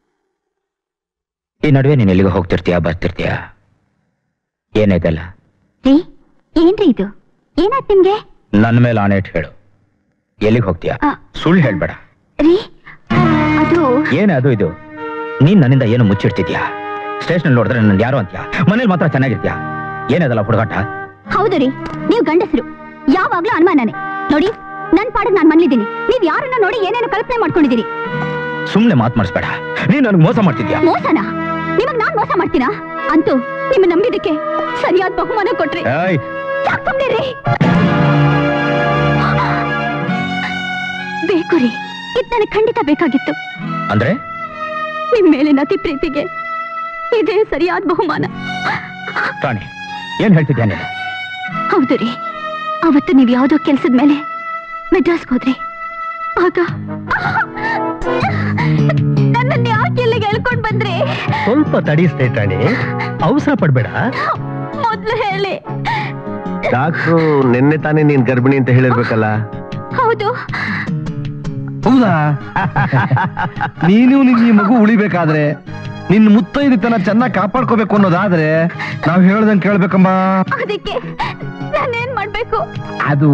ಈ ನಡುವೆ ನೀನು ಎಲ್ಲಿಗೆ ಹೋಗ್ತಿರ್ತೀಯಾ ಬರ್ತಿರ್ತೀಯಾ ಏನಿದೆಲ್ಲ ರೀ ಏನ್ರಿ ಇದು ಏನಾಯ್ತು ನಿಮ್ಗೆ ನನ್ನ ಮೇಲೆ ಆಣೆ ಇಟ್ಟು ಹೇಳು ಎಲ್ಲಿಗೆ ಹೋಗ್ತೀಯಾ ಆ. ಸುಳ್ಳು ಹೇಳ್ಬೇಡ ರೀ ಅದು ಏನೇ ಅದು ಇದು ನೀನ್ ನನ್ನಿಂದ ಏನು ಮುಚ್ಚಿಡ್ತಿದ್ಯಾ ಸ್ಟೇಷನ್ ನೋಡಿದ್ರೆ ನನ್ನ ಯಾರು ಅಂತ್ಯಾ ಮನೇಲಿ ಮಾತ್ರ ಚೆನ್ನಾಗಿರ್ತೀಯಾ ಏನಿದಲ್ಲ ಹುಡುಗಾಟ ಹೌದು ರೀ ನೀವು ಗಂಡಸರು ಯಾವಾಗ್ಲೂ ಅನುಮಾನನೇ ನೋಡಿ ನನ್ ಪಾಡಿಗೆ ನಾನ್ ಮನ್ಲಿದ್ದೀನಿ ನೀವ್ ಯಾರನ್ನ ನೋಡಿ ಏನೇನು ಕಲ್ಪನೆ ಮಾಡ್ಕೊಂಡಿದ್ದೀರಿ ಸುಮ್ನೆ ಮಾತು ಮಾಡಿಸ್ಬೇಡ ನೀನ್ ನನಗೆ ಮೋಸ ಮಾಡ್ತಿದ್ಯಾ ಮೋಸನಾ ನಿಮಗ್ ನಾನ್ ಮೋಸ ಮಾಡ್ತೀನಾ ಅಂತೂ ನಿಮ್ಮ ನಂಬಿದಕ್ಕೆ ಸರಿಯಾದ ಬಹುಮಾನ ಕೊಟ್ರಿ ಏಯ್ ಯಾಕ್ ಸುಮ್ನಿರ್ರಿ? ಬೇಕು ರೀ ಇದ್ ನನಗೆ ಖಂಡಿತ ಬೇಕಾಗಿತ್ತು ಅಂದ್ರೆ ನಿಮ್ ಮೇಲಿನ ಅತಿ ಪ್ರೀತಿಗೆ ಇದೇ ಸರಿಯಾದ ಬಹುಮಾನ ರಾಣಿ ಏನ್ ಹೇಳ್ತಿದ್ಯಾ ನೀನು ಹೌದು ರೀ ಅವತ್ತು ನೀವ್ ಯಾವ್ದೋ ಕೆಲ್ಸದ ಮೇಲೆ ಮೆಡ್ರಾಸ್ಗೆ ಹೋದ್ರಿ ಆಗ ನನ್ನನ್ನ ಯಾಕೆ ಇಲ್ಲಿಗೆ ಎಳ್ಕೊಂಡ್ ಬಂದ್ರಿ ಸ್ವಲ್ಪ ತಡಿ ಸ್ಟೇಟ್ ರಾಣಿ ಅವಸರ ಪಡ್ಬೇಡ ಮೊದ್ಲು ಹೇಳಿ ಡಾಕ್ಟ್ರು ನಿನ್ನೆ ತಾನೇ ನೀನ್ ಗರ್ಭಿಣಿ ಅಂತ ಹೇಳಿರ್ಬೇಕಲ್ಲ ಹೌದು ಹೌದಾ ನೀನು ನಿನ್ ಈ ಮಗು ಉಳಿಬೇಕಾದ್ರೆ ನಿನ್ ಮುತ್ತೈದತನ ಚೆನ್ನಾಗಿ ಕಾಪಾಡ್ಕೋಬೇಕು ಅನ್ನೋದಾದ್ರೆ ನಾವ್ ಹೇಳ್ದಂಗ್ ಕೇಳ್ಬೇಕಮ್ಮ ಅದಕ್ಕೆ ನಾನೇನ್ ಮಾಡ್ಬೇಕು ಅದು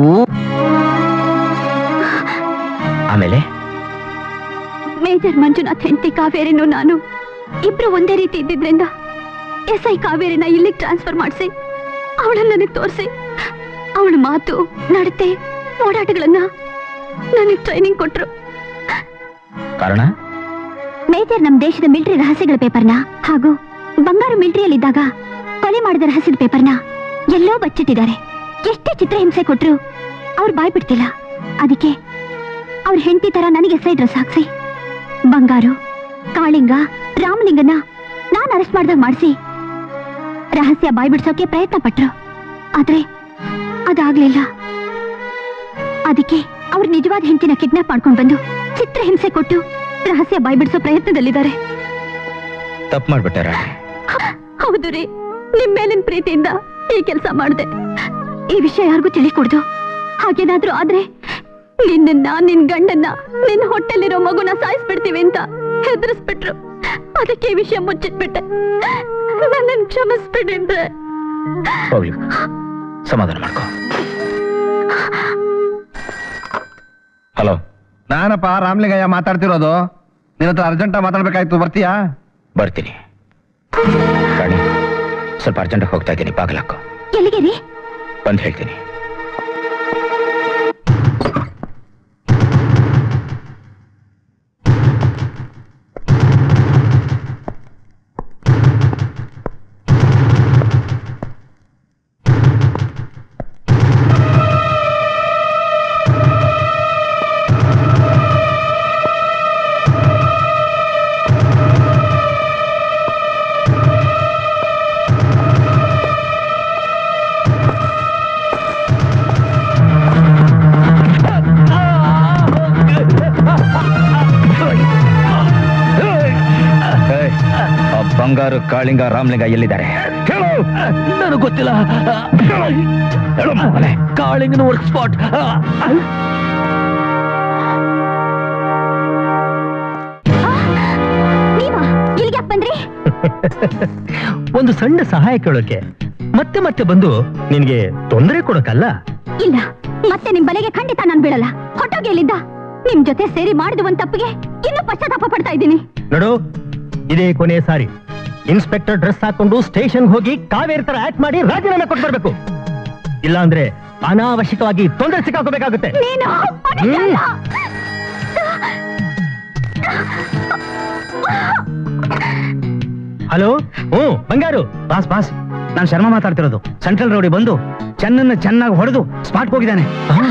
ಆಮೇಲೆ ಮೇಜರ್ ಮಂಜುನಾಥ್ ಹೆಂಡತಿ ಕಾವೇರಿನೂ ನಾನು ಇಬ್ರು ಒಂದೇ ರೀತಿ ಇದ್ದಿದ್ರಿಂದ ಎಸ್ ಐ ಕಾವೇರಿನ ಇಲ್ಲಿಗೆ ಟ್ರಾನ್ಸ್ಫರ್ ಮಾಡಿಸಿ ಅವಳನ್ನ ನನಗೆ ತೋರಿಸಿ ಅವಳ ಮಾತು ನಡತೆ ಓಡಾಟಗಳನ್ನ ನನಗೆ ಟ್ರೈನಿಂಗ್ ಕೊಟ್ರು ಕಾರಣ ಮೇಜರ್ ನಮ್ಮ ದೇಶದ ಮಿಲಿಟರಿ ರಹಸ್ಯಗಳ ಪೇಪರ್ನ ಹಾಗೂ ಬಂಗಾರು ಮಿಲಿಟರಿಯಲ್ಲಿದ್ದಾಗ ಕೊಲೆ ಮಾಡಿದ ರಹಸ್ಯದ ಪೇಪರ್ನ ಎಲ್ಲೋ ಬಚ್ಚಿಟ್ಟಿದ್ದಾರೆ ಎಷ್ಟೇ ಚಿತ್ರಹಿಂಸೆ ಕೊಟ್ರು ಅವ್ರು ಬಾಯ್ ಬಿಡ್ತಿಲ್ಲ ಅದಕ್ಕೆ ಅವ್ರ ಹೆಂಡತಿ ತರ ನನಗೆ ಎಸ್ ಐ ಡ್ರೆಸ್ ಹಾಕ್ಸಿ ಬಂಗಾರು ಕಾಳಿಂಗ ರಾಮಲಿಂಗನ ನಾನು ಅರೆಸ್ಟ್ ಮಾಡ್ದಾಗ ಮಾಡಿಸಿ ರಹಸ್ಯ ಬಾಯ್ ಬಿಡ್ಸೋಕೆ ಪ್ರಯತ್ನ ಪಟ್ರು ಆದ್ರೆ ಅದಾಗ್ಲಿಲ್ಲ ಅದಕ್ಕೆ ಅವ್ರ ನಿಜವಾದ ಹೆಂಡತಿನ ಕಿಡ್ನಾಪ್ ಮಾಡ್ಕೊಂಡು ಬಂದು ಚಿತ್ರಹಿಂಸೆ ಕೊಟ್ಟು ರಹಸ್ಯ ಬಾಯ್ ಬಿಡಿಸೋ ಪ್ರಯತ್ನದಲ್ಲಿದ್ದಾರೆ ತಪ್ಪು ಮಾಡ್ಬಿಟ್ಟೆ ರಾಣಿ ಹೌದು ರೀ ನಿಮ್ ಮೇಲಿನ ಪ್ರೀತಿಯಿಂದ ಈ ಕೆಲಸ ಮಾಡಿದೆ ಈ ವಿಷಯ ಯಾರಿಗೂ ತಿಳಿಕೊಡ್ದು ಹಾಗೇನಾದ್ರೂ ಆದ್ರೆ ನಿನ್ನ ನಿನ್ ಗಂಡನ್ನ ನಿನ್ ಹೊಟ್ಟೆಲಿರೋ ಮಗುನ ಸಾಯಿಸ್ಬಿಡ್ತೀವಿ ಅಂತ ಹೆದರ್ಸ್ಬಿಟ್ರು ಅದಕ್ಕೆ ಈ ವಿಷಯ ಮುಚ್ಚಿಟ್ಬಿಟ್ಟೆ ನನ್ನನ್ ಕ್ಷಮಿಸ್ಬಿಟ್ಟಿದ್ರೆ ಹೋಗ್ಲಿ ಸಮಾಧಾನ ಮಾಡ್ಕೋ ಹಲೋ ನಾನಪ್ಪ ರಾಮ್ಲಿಂಗಯ್ಯ ಮಾತಾಡ್ತಿರೋದು ನಿನ್ನ ಹತ್ರ ಅರ್ಜೆಂಟ ಮಾತಾಡ್ಬೇಕಾಯ್ತು ಬರ್ತೀಯಾ ಬರ್ತೀನಿ ರಾಣಿ ಸ್ವಲ್ಪ ಅರ್ಜೆಂಟಾಗಿ ಹೋಗ್ತಾ ಇದ್ದೀನಿ ಬಾಗಿಲಾಕು ಎಲ್ಲಿಗೆ ರೀ ಬಂದು ಹೇಳ್ತೀನಿ ಏಯ್, ಆ ಬಂಗಾರು ಕಾಳಿಂಗ ರಾಮಲಿಂಗ ಎಲ್ಲಿದ್ದಾರೆ ನನಗೆ ಗೊತ್ತಿಲ್ಲ ಹೇಳು ಮಗನೇ. ಕಾಳಿಂಗನ ವರ್ಕ್ ಸ್ಪಾಟ್ ನೀವಾ ಇಲ್ಲಿಗೆ ಯಾಕೆ ಬಂದ್ರಿ ಒಂದು ಸಣ್ಣ ಸಹಾಯ ಕೇಳೋಕೆ ಮತ್ತೆ ಮತ್ತೆ ಬಂದು ನಿನ್ಗೆ ತೊಂದರೆ ಕೊಡೋಕಲ್ಲ ಇಲ್ಲ ಮತ್ತೆ ನಿಮ್ ಬಲೆಗೆ ಖಂಡಿತ ನಾನ್ ಬೀಳಲ್ಲ ಹೊಟ್ಟೋಗಿ ಎಲ್ಲಿದ್ದ ನಿಮ್ ಜೊತೆ ಸೇರಿ ಮಾಡಿದ ಒಂದ್ ತಪ್ಪಿಗೆ ಇನ್ನೂ ಪಶ್ಚಾತ್ತಾಪ ಪಡ್ತಾ ಇದ್ದೀನಿ ನೋಡು ಇದೇ ಕೊನೆ ಸಾರಿ ಇನ್ಸ್ಪೆಕ್ಟರ್ ಡ್ರೆಸ್ ಹಾಕೊಂಡು ಸ್ಟೇಷನ್ ಹೋಗಿ ಕಾವೇರಿ ತರ ಆಕ್ಟ್ ಮಾಡಿ ರಾಜೀನಾಮೆ ಕೊಟ್ಟು ಬರ್ಬೇಕು ಇಲ್ಲಾಂದ್ರೆ ಅನಾವಶ್ಯಕವಾಗಿ ತೊಂದರೆ ಸಿಕ್ಕಾಕೋಬೇಕಾಗುತ್ತೆ ನೀನು ಮನುಷ್ಯ ಅಲ್ಲ. ಹಲೋ ಹ್ಞೂ ಬಂಗಾರು ಬಾಸ್ ಬಾಸ್ ನಾನು ಶರ್ಮಾ ಮಾತಾಡ್ತಿರೋದು ಸೆಂಟ್ರಲ್ ರೋಡಿ ಬಂದು ಚೆನ್ನನ್ನ ಚೆನ್ನಾಗಿ ಹೊಡೆದು ಸ್ಪಾಟ್ ಹೋಗಿದ್ದಾನೆ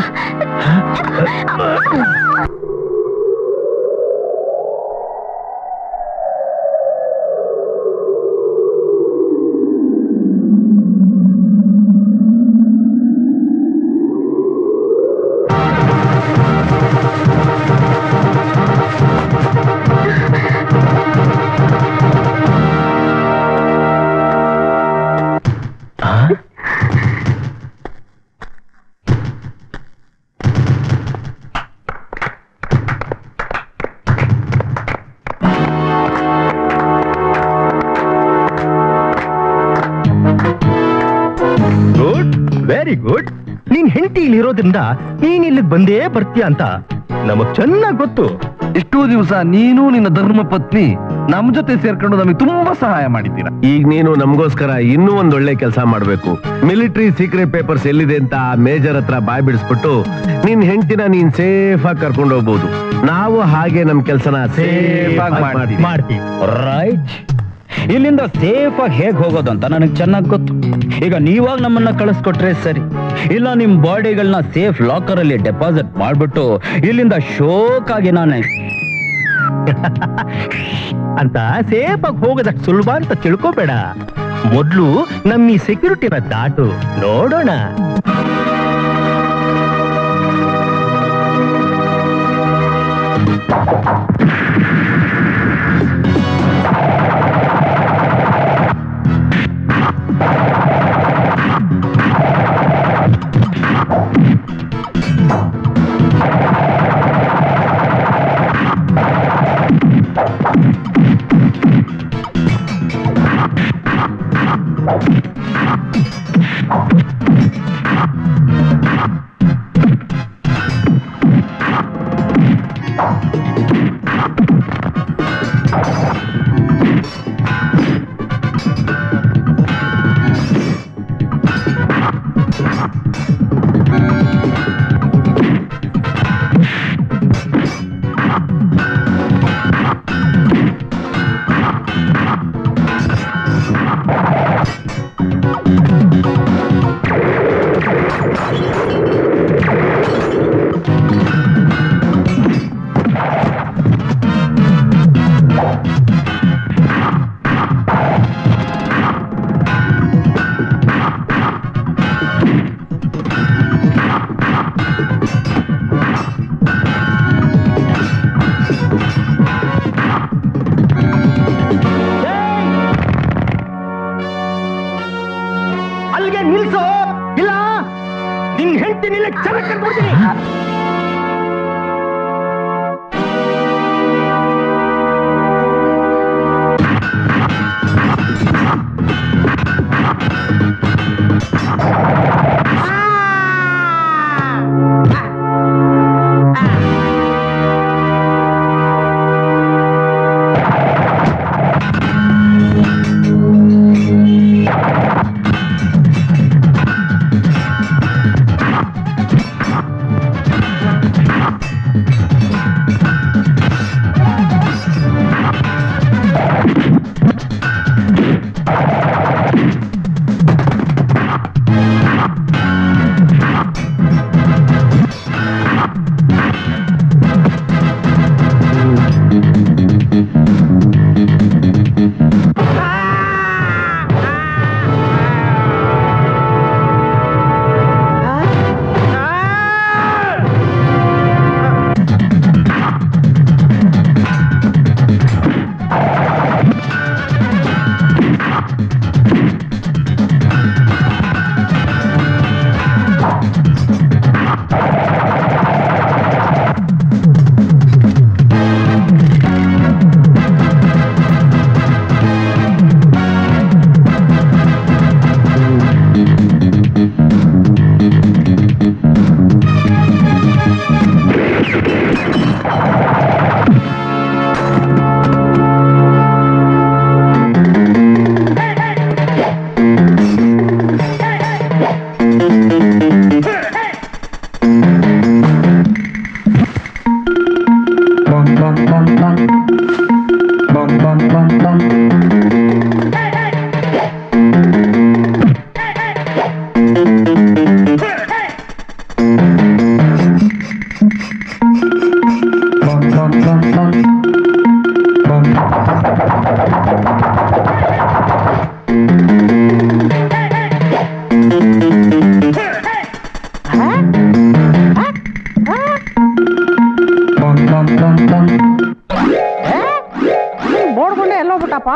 ಗುಡ್ ವೆರಿ ಗುಡ್ ನೀನ್ ಹೆಂಡತಿ ಇಲ್ಲಿ ಇರೋದ್ರಿಂದ ನೀನ್ ಇಲ್ಲಿಗೆ ಬಂದೇ ಬರ್ತೀಯ ಅಂತ ನಮಗ್ ಚೆನ್ನಾಗ್ ಗೊತ್ತು ಎಷ್ಟೋ ದಿವಸ ನೀನು ನಿನ್ನ ಧರ್ಮ ಪತ್ನಿ ನಮ್ ಜೊತೆ ಸೇರ್ಕೊಂಡು ನಮಗೆ ತುಂಬಾ ಸಹಾಯ ಮಾಡಿದ್ದೀರಾ ಈಗ ನೀನು ನಮಗೋಸ್ಕರ ಇನ್ನೂ ಒಂದ್ ಒಳ್ಳೆ ಕೆಲಸ ಮಾಡ್ಬೇಕು ಮಿಲಿಟರಿ ಸೀಕ್ರೆಟ್ ಪೇಪರ್ಸ್ ಎಲ್ಲಿದೆ ಅಂತ ಆ ಮೇಜರ್ ಹತ್ರ ಬಾಯ್ ಬಿಡಿಸ್ಬಿಟ್ಟು ನಿನ್ ಹೆಂಡತಿನ ನೀನ್ ಸೇಫ್ ಆಗಿ ಕರ್ಕೊಂಡು ಹೋಗ್ಬೋದು ನಾವು ಹಾಗೆ ನಮ್ ಕೆಲಸನ ಸೇಫ್ ಆಗಿ ಮಾಡ್ತೀವಿ ಮಾಡ್ತೀವಿ ರೈಟ್ ಇಲ್ಲಿಂದ ಸೇಫ್ ಆಗಿ ಹೇಗ್ ಹೋಗೋದು ಅಂತ ನನಗೆ ಚೆನ್ನಾಗಿ ಗೊತ್ತು ಈಗ ನೀವಾಗ ನಮ್ಮನ್ನ ಕಳಿಸ್ಕೊಟ್ರೆ ಸರಿ ಇಲ್ಲ ನಿಮ್ ಬಾಡಿಗಳನ್ನ ಸೇಫ್ ಲಾಕರ್ ಅಲ್ಲಿ ಡೆಪಾಸಿಟ್ ಮಾಡ್ಬಿಟ್ಟು ಇಲ್ಲಿಂದ ಶೋಕ್ ಆಗಿ ನಾನೇ ಅಂತ ಸೇಫ್ ಆಗಿ ಹೋಗೋದಷ್ಟು ಸುಲಭ ಅಂತ ತಿಳ್ಕೊಬೇಡ ಮೊದ್ಲು ನಮ್ಮ ಈ ಸೆಕ್ಯೂರಿಟಿನ ದಾಟು ನೋಡೋಣ ಅಲ್ಲಿಗೆ ನಿಲ್ಸು ಇಲ್ಲ ನಿನ್ ಹೆಂಡತಿ ನಿಲ್ಲ ಚೆನ್ನಾಗಿ ಕಂಡ್ಬಿಡ್ತೀನಿ ಬೋಡ್ಕೊಂಡೆ ಎಲ್ಲೋ ಬಿಟ್ಟಪ್ಪ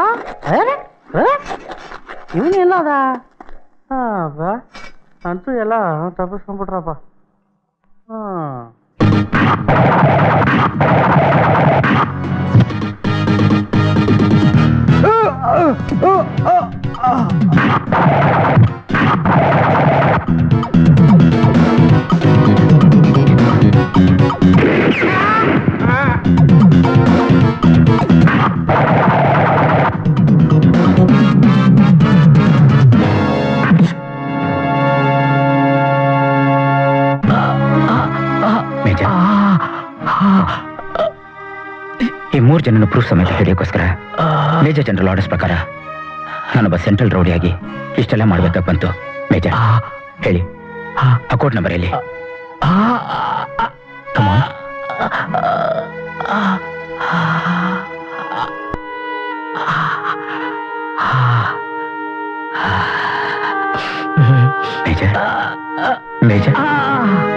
ಇವನು ಎಲ್ಲದ ಅಂತೂ ಎಲ್ಲ ತಪ್ಪಿಸ್ಕೊಂಡ್ಬಿಟ್ರಪ್ಪ ಹ್ಮ್ ಮೇಜರ್ ಈ ಮೂರು ಜನನ ಪ್ರೂಫ್ ಸಮೇತ ಹಿಡಿಯೋಕ್ಕೋಸ್ಕರ ಮೇಜರ್ ಜನರಲ್ ಆರ್ಡರ್ಸ್ ಪ್ರಕಾರ ನಾನೊಬ್ಬ ಸೆಂಟ್ರಲ್ ರೌಡಿಯಾಗಿ ಇಷ್ಟೆಲ್ಲ ಮಾಡ್ಬೇಕಾಗಿ ಬಂತು ಮೇಜರ್ ಹೇಳಿ ಅಕೌಂಟ್ ನಂಬರ್ ಎಲ್ಲಿ Come on. Major major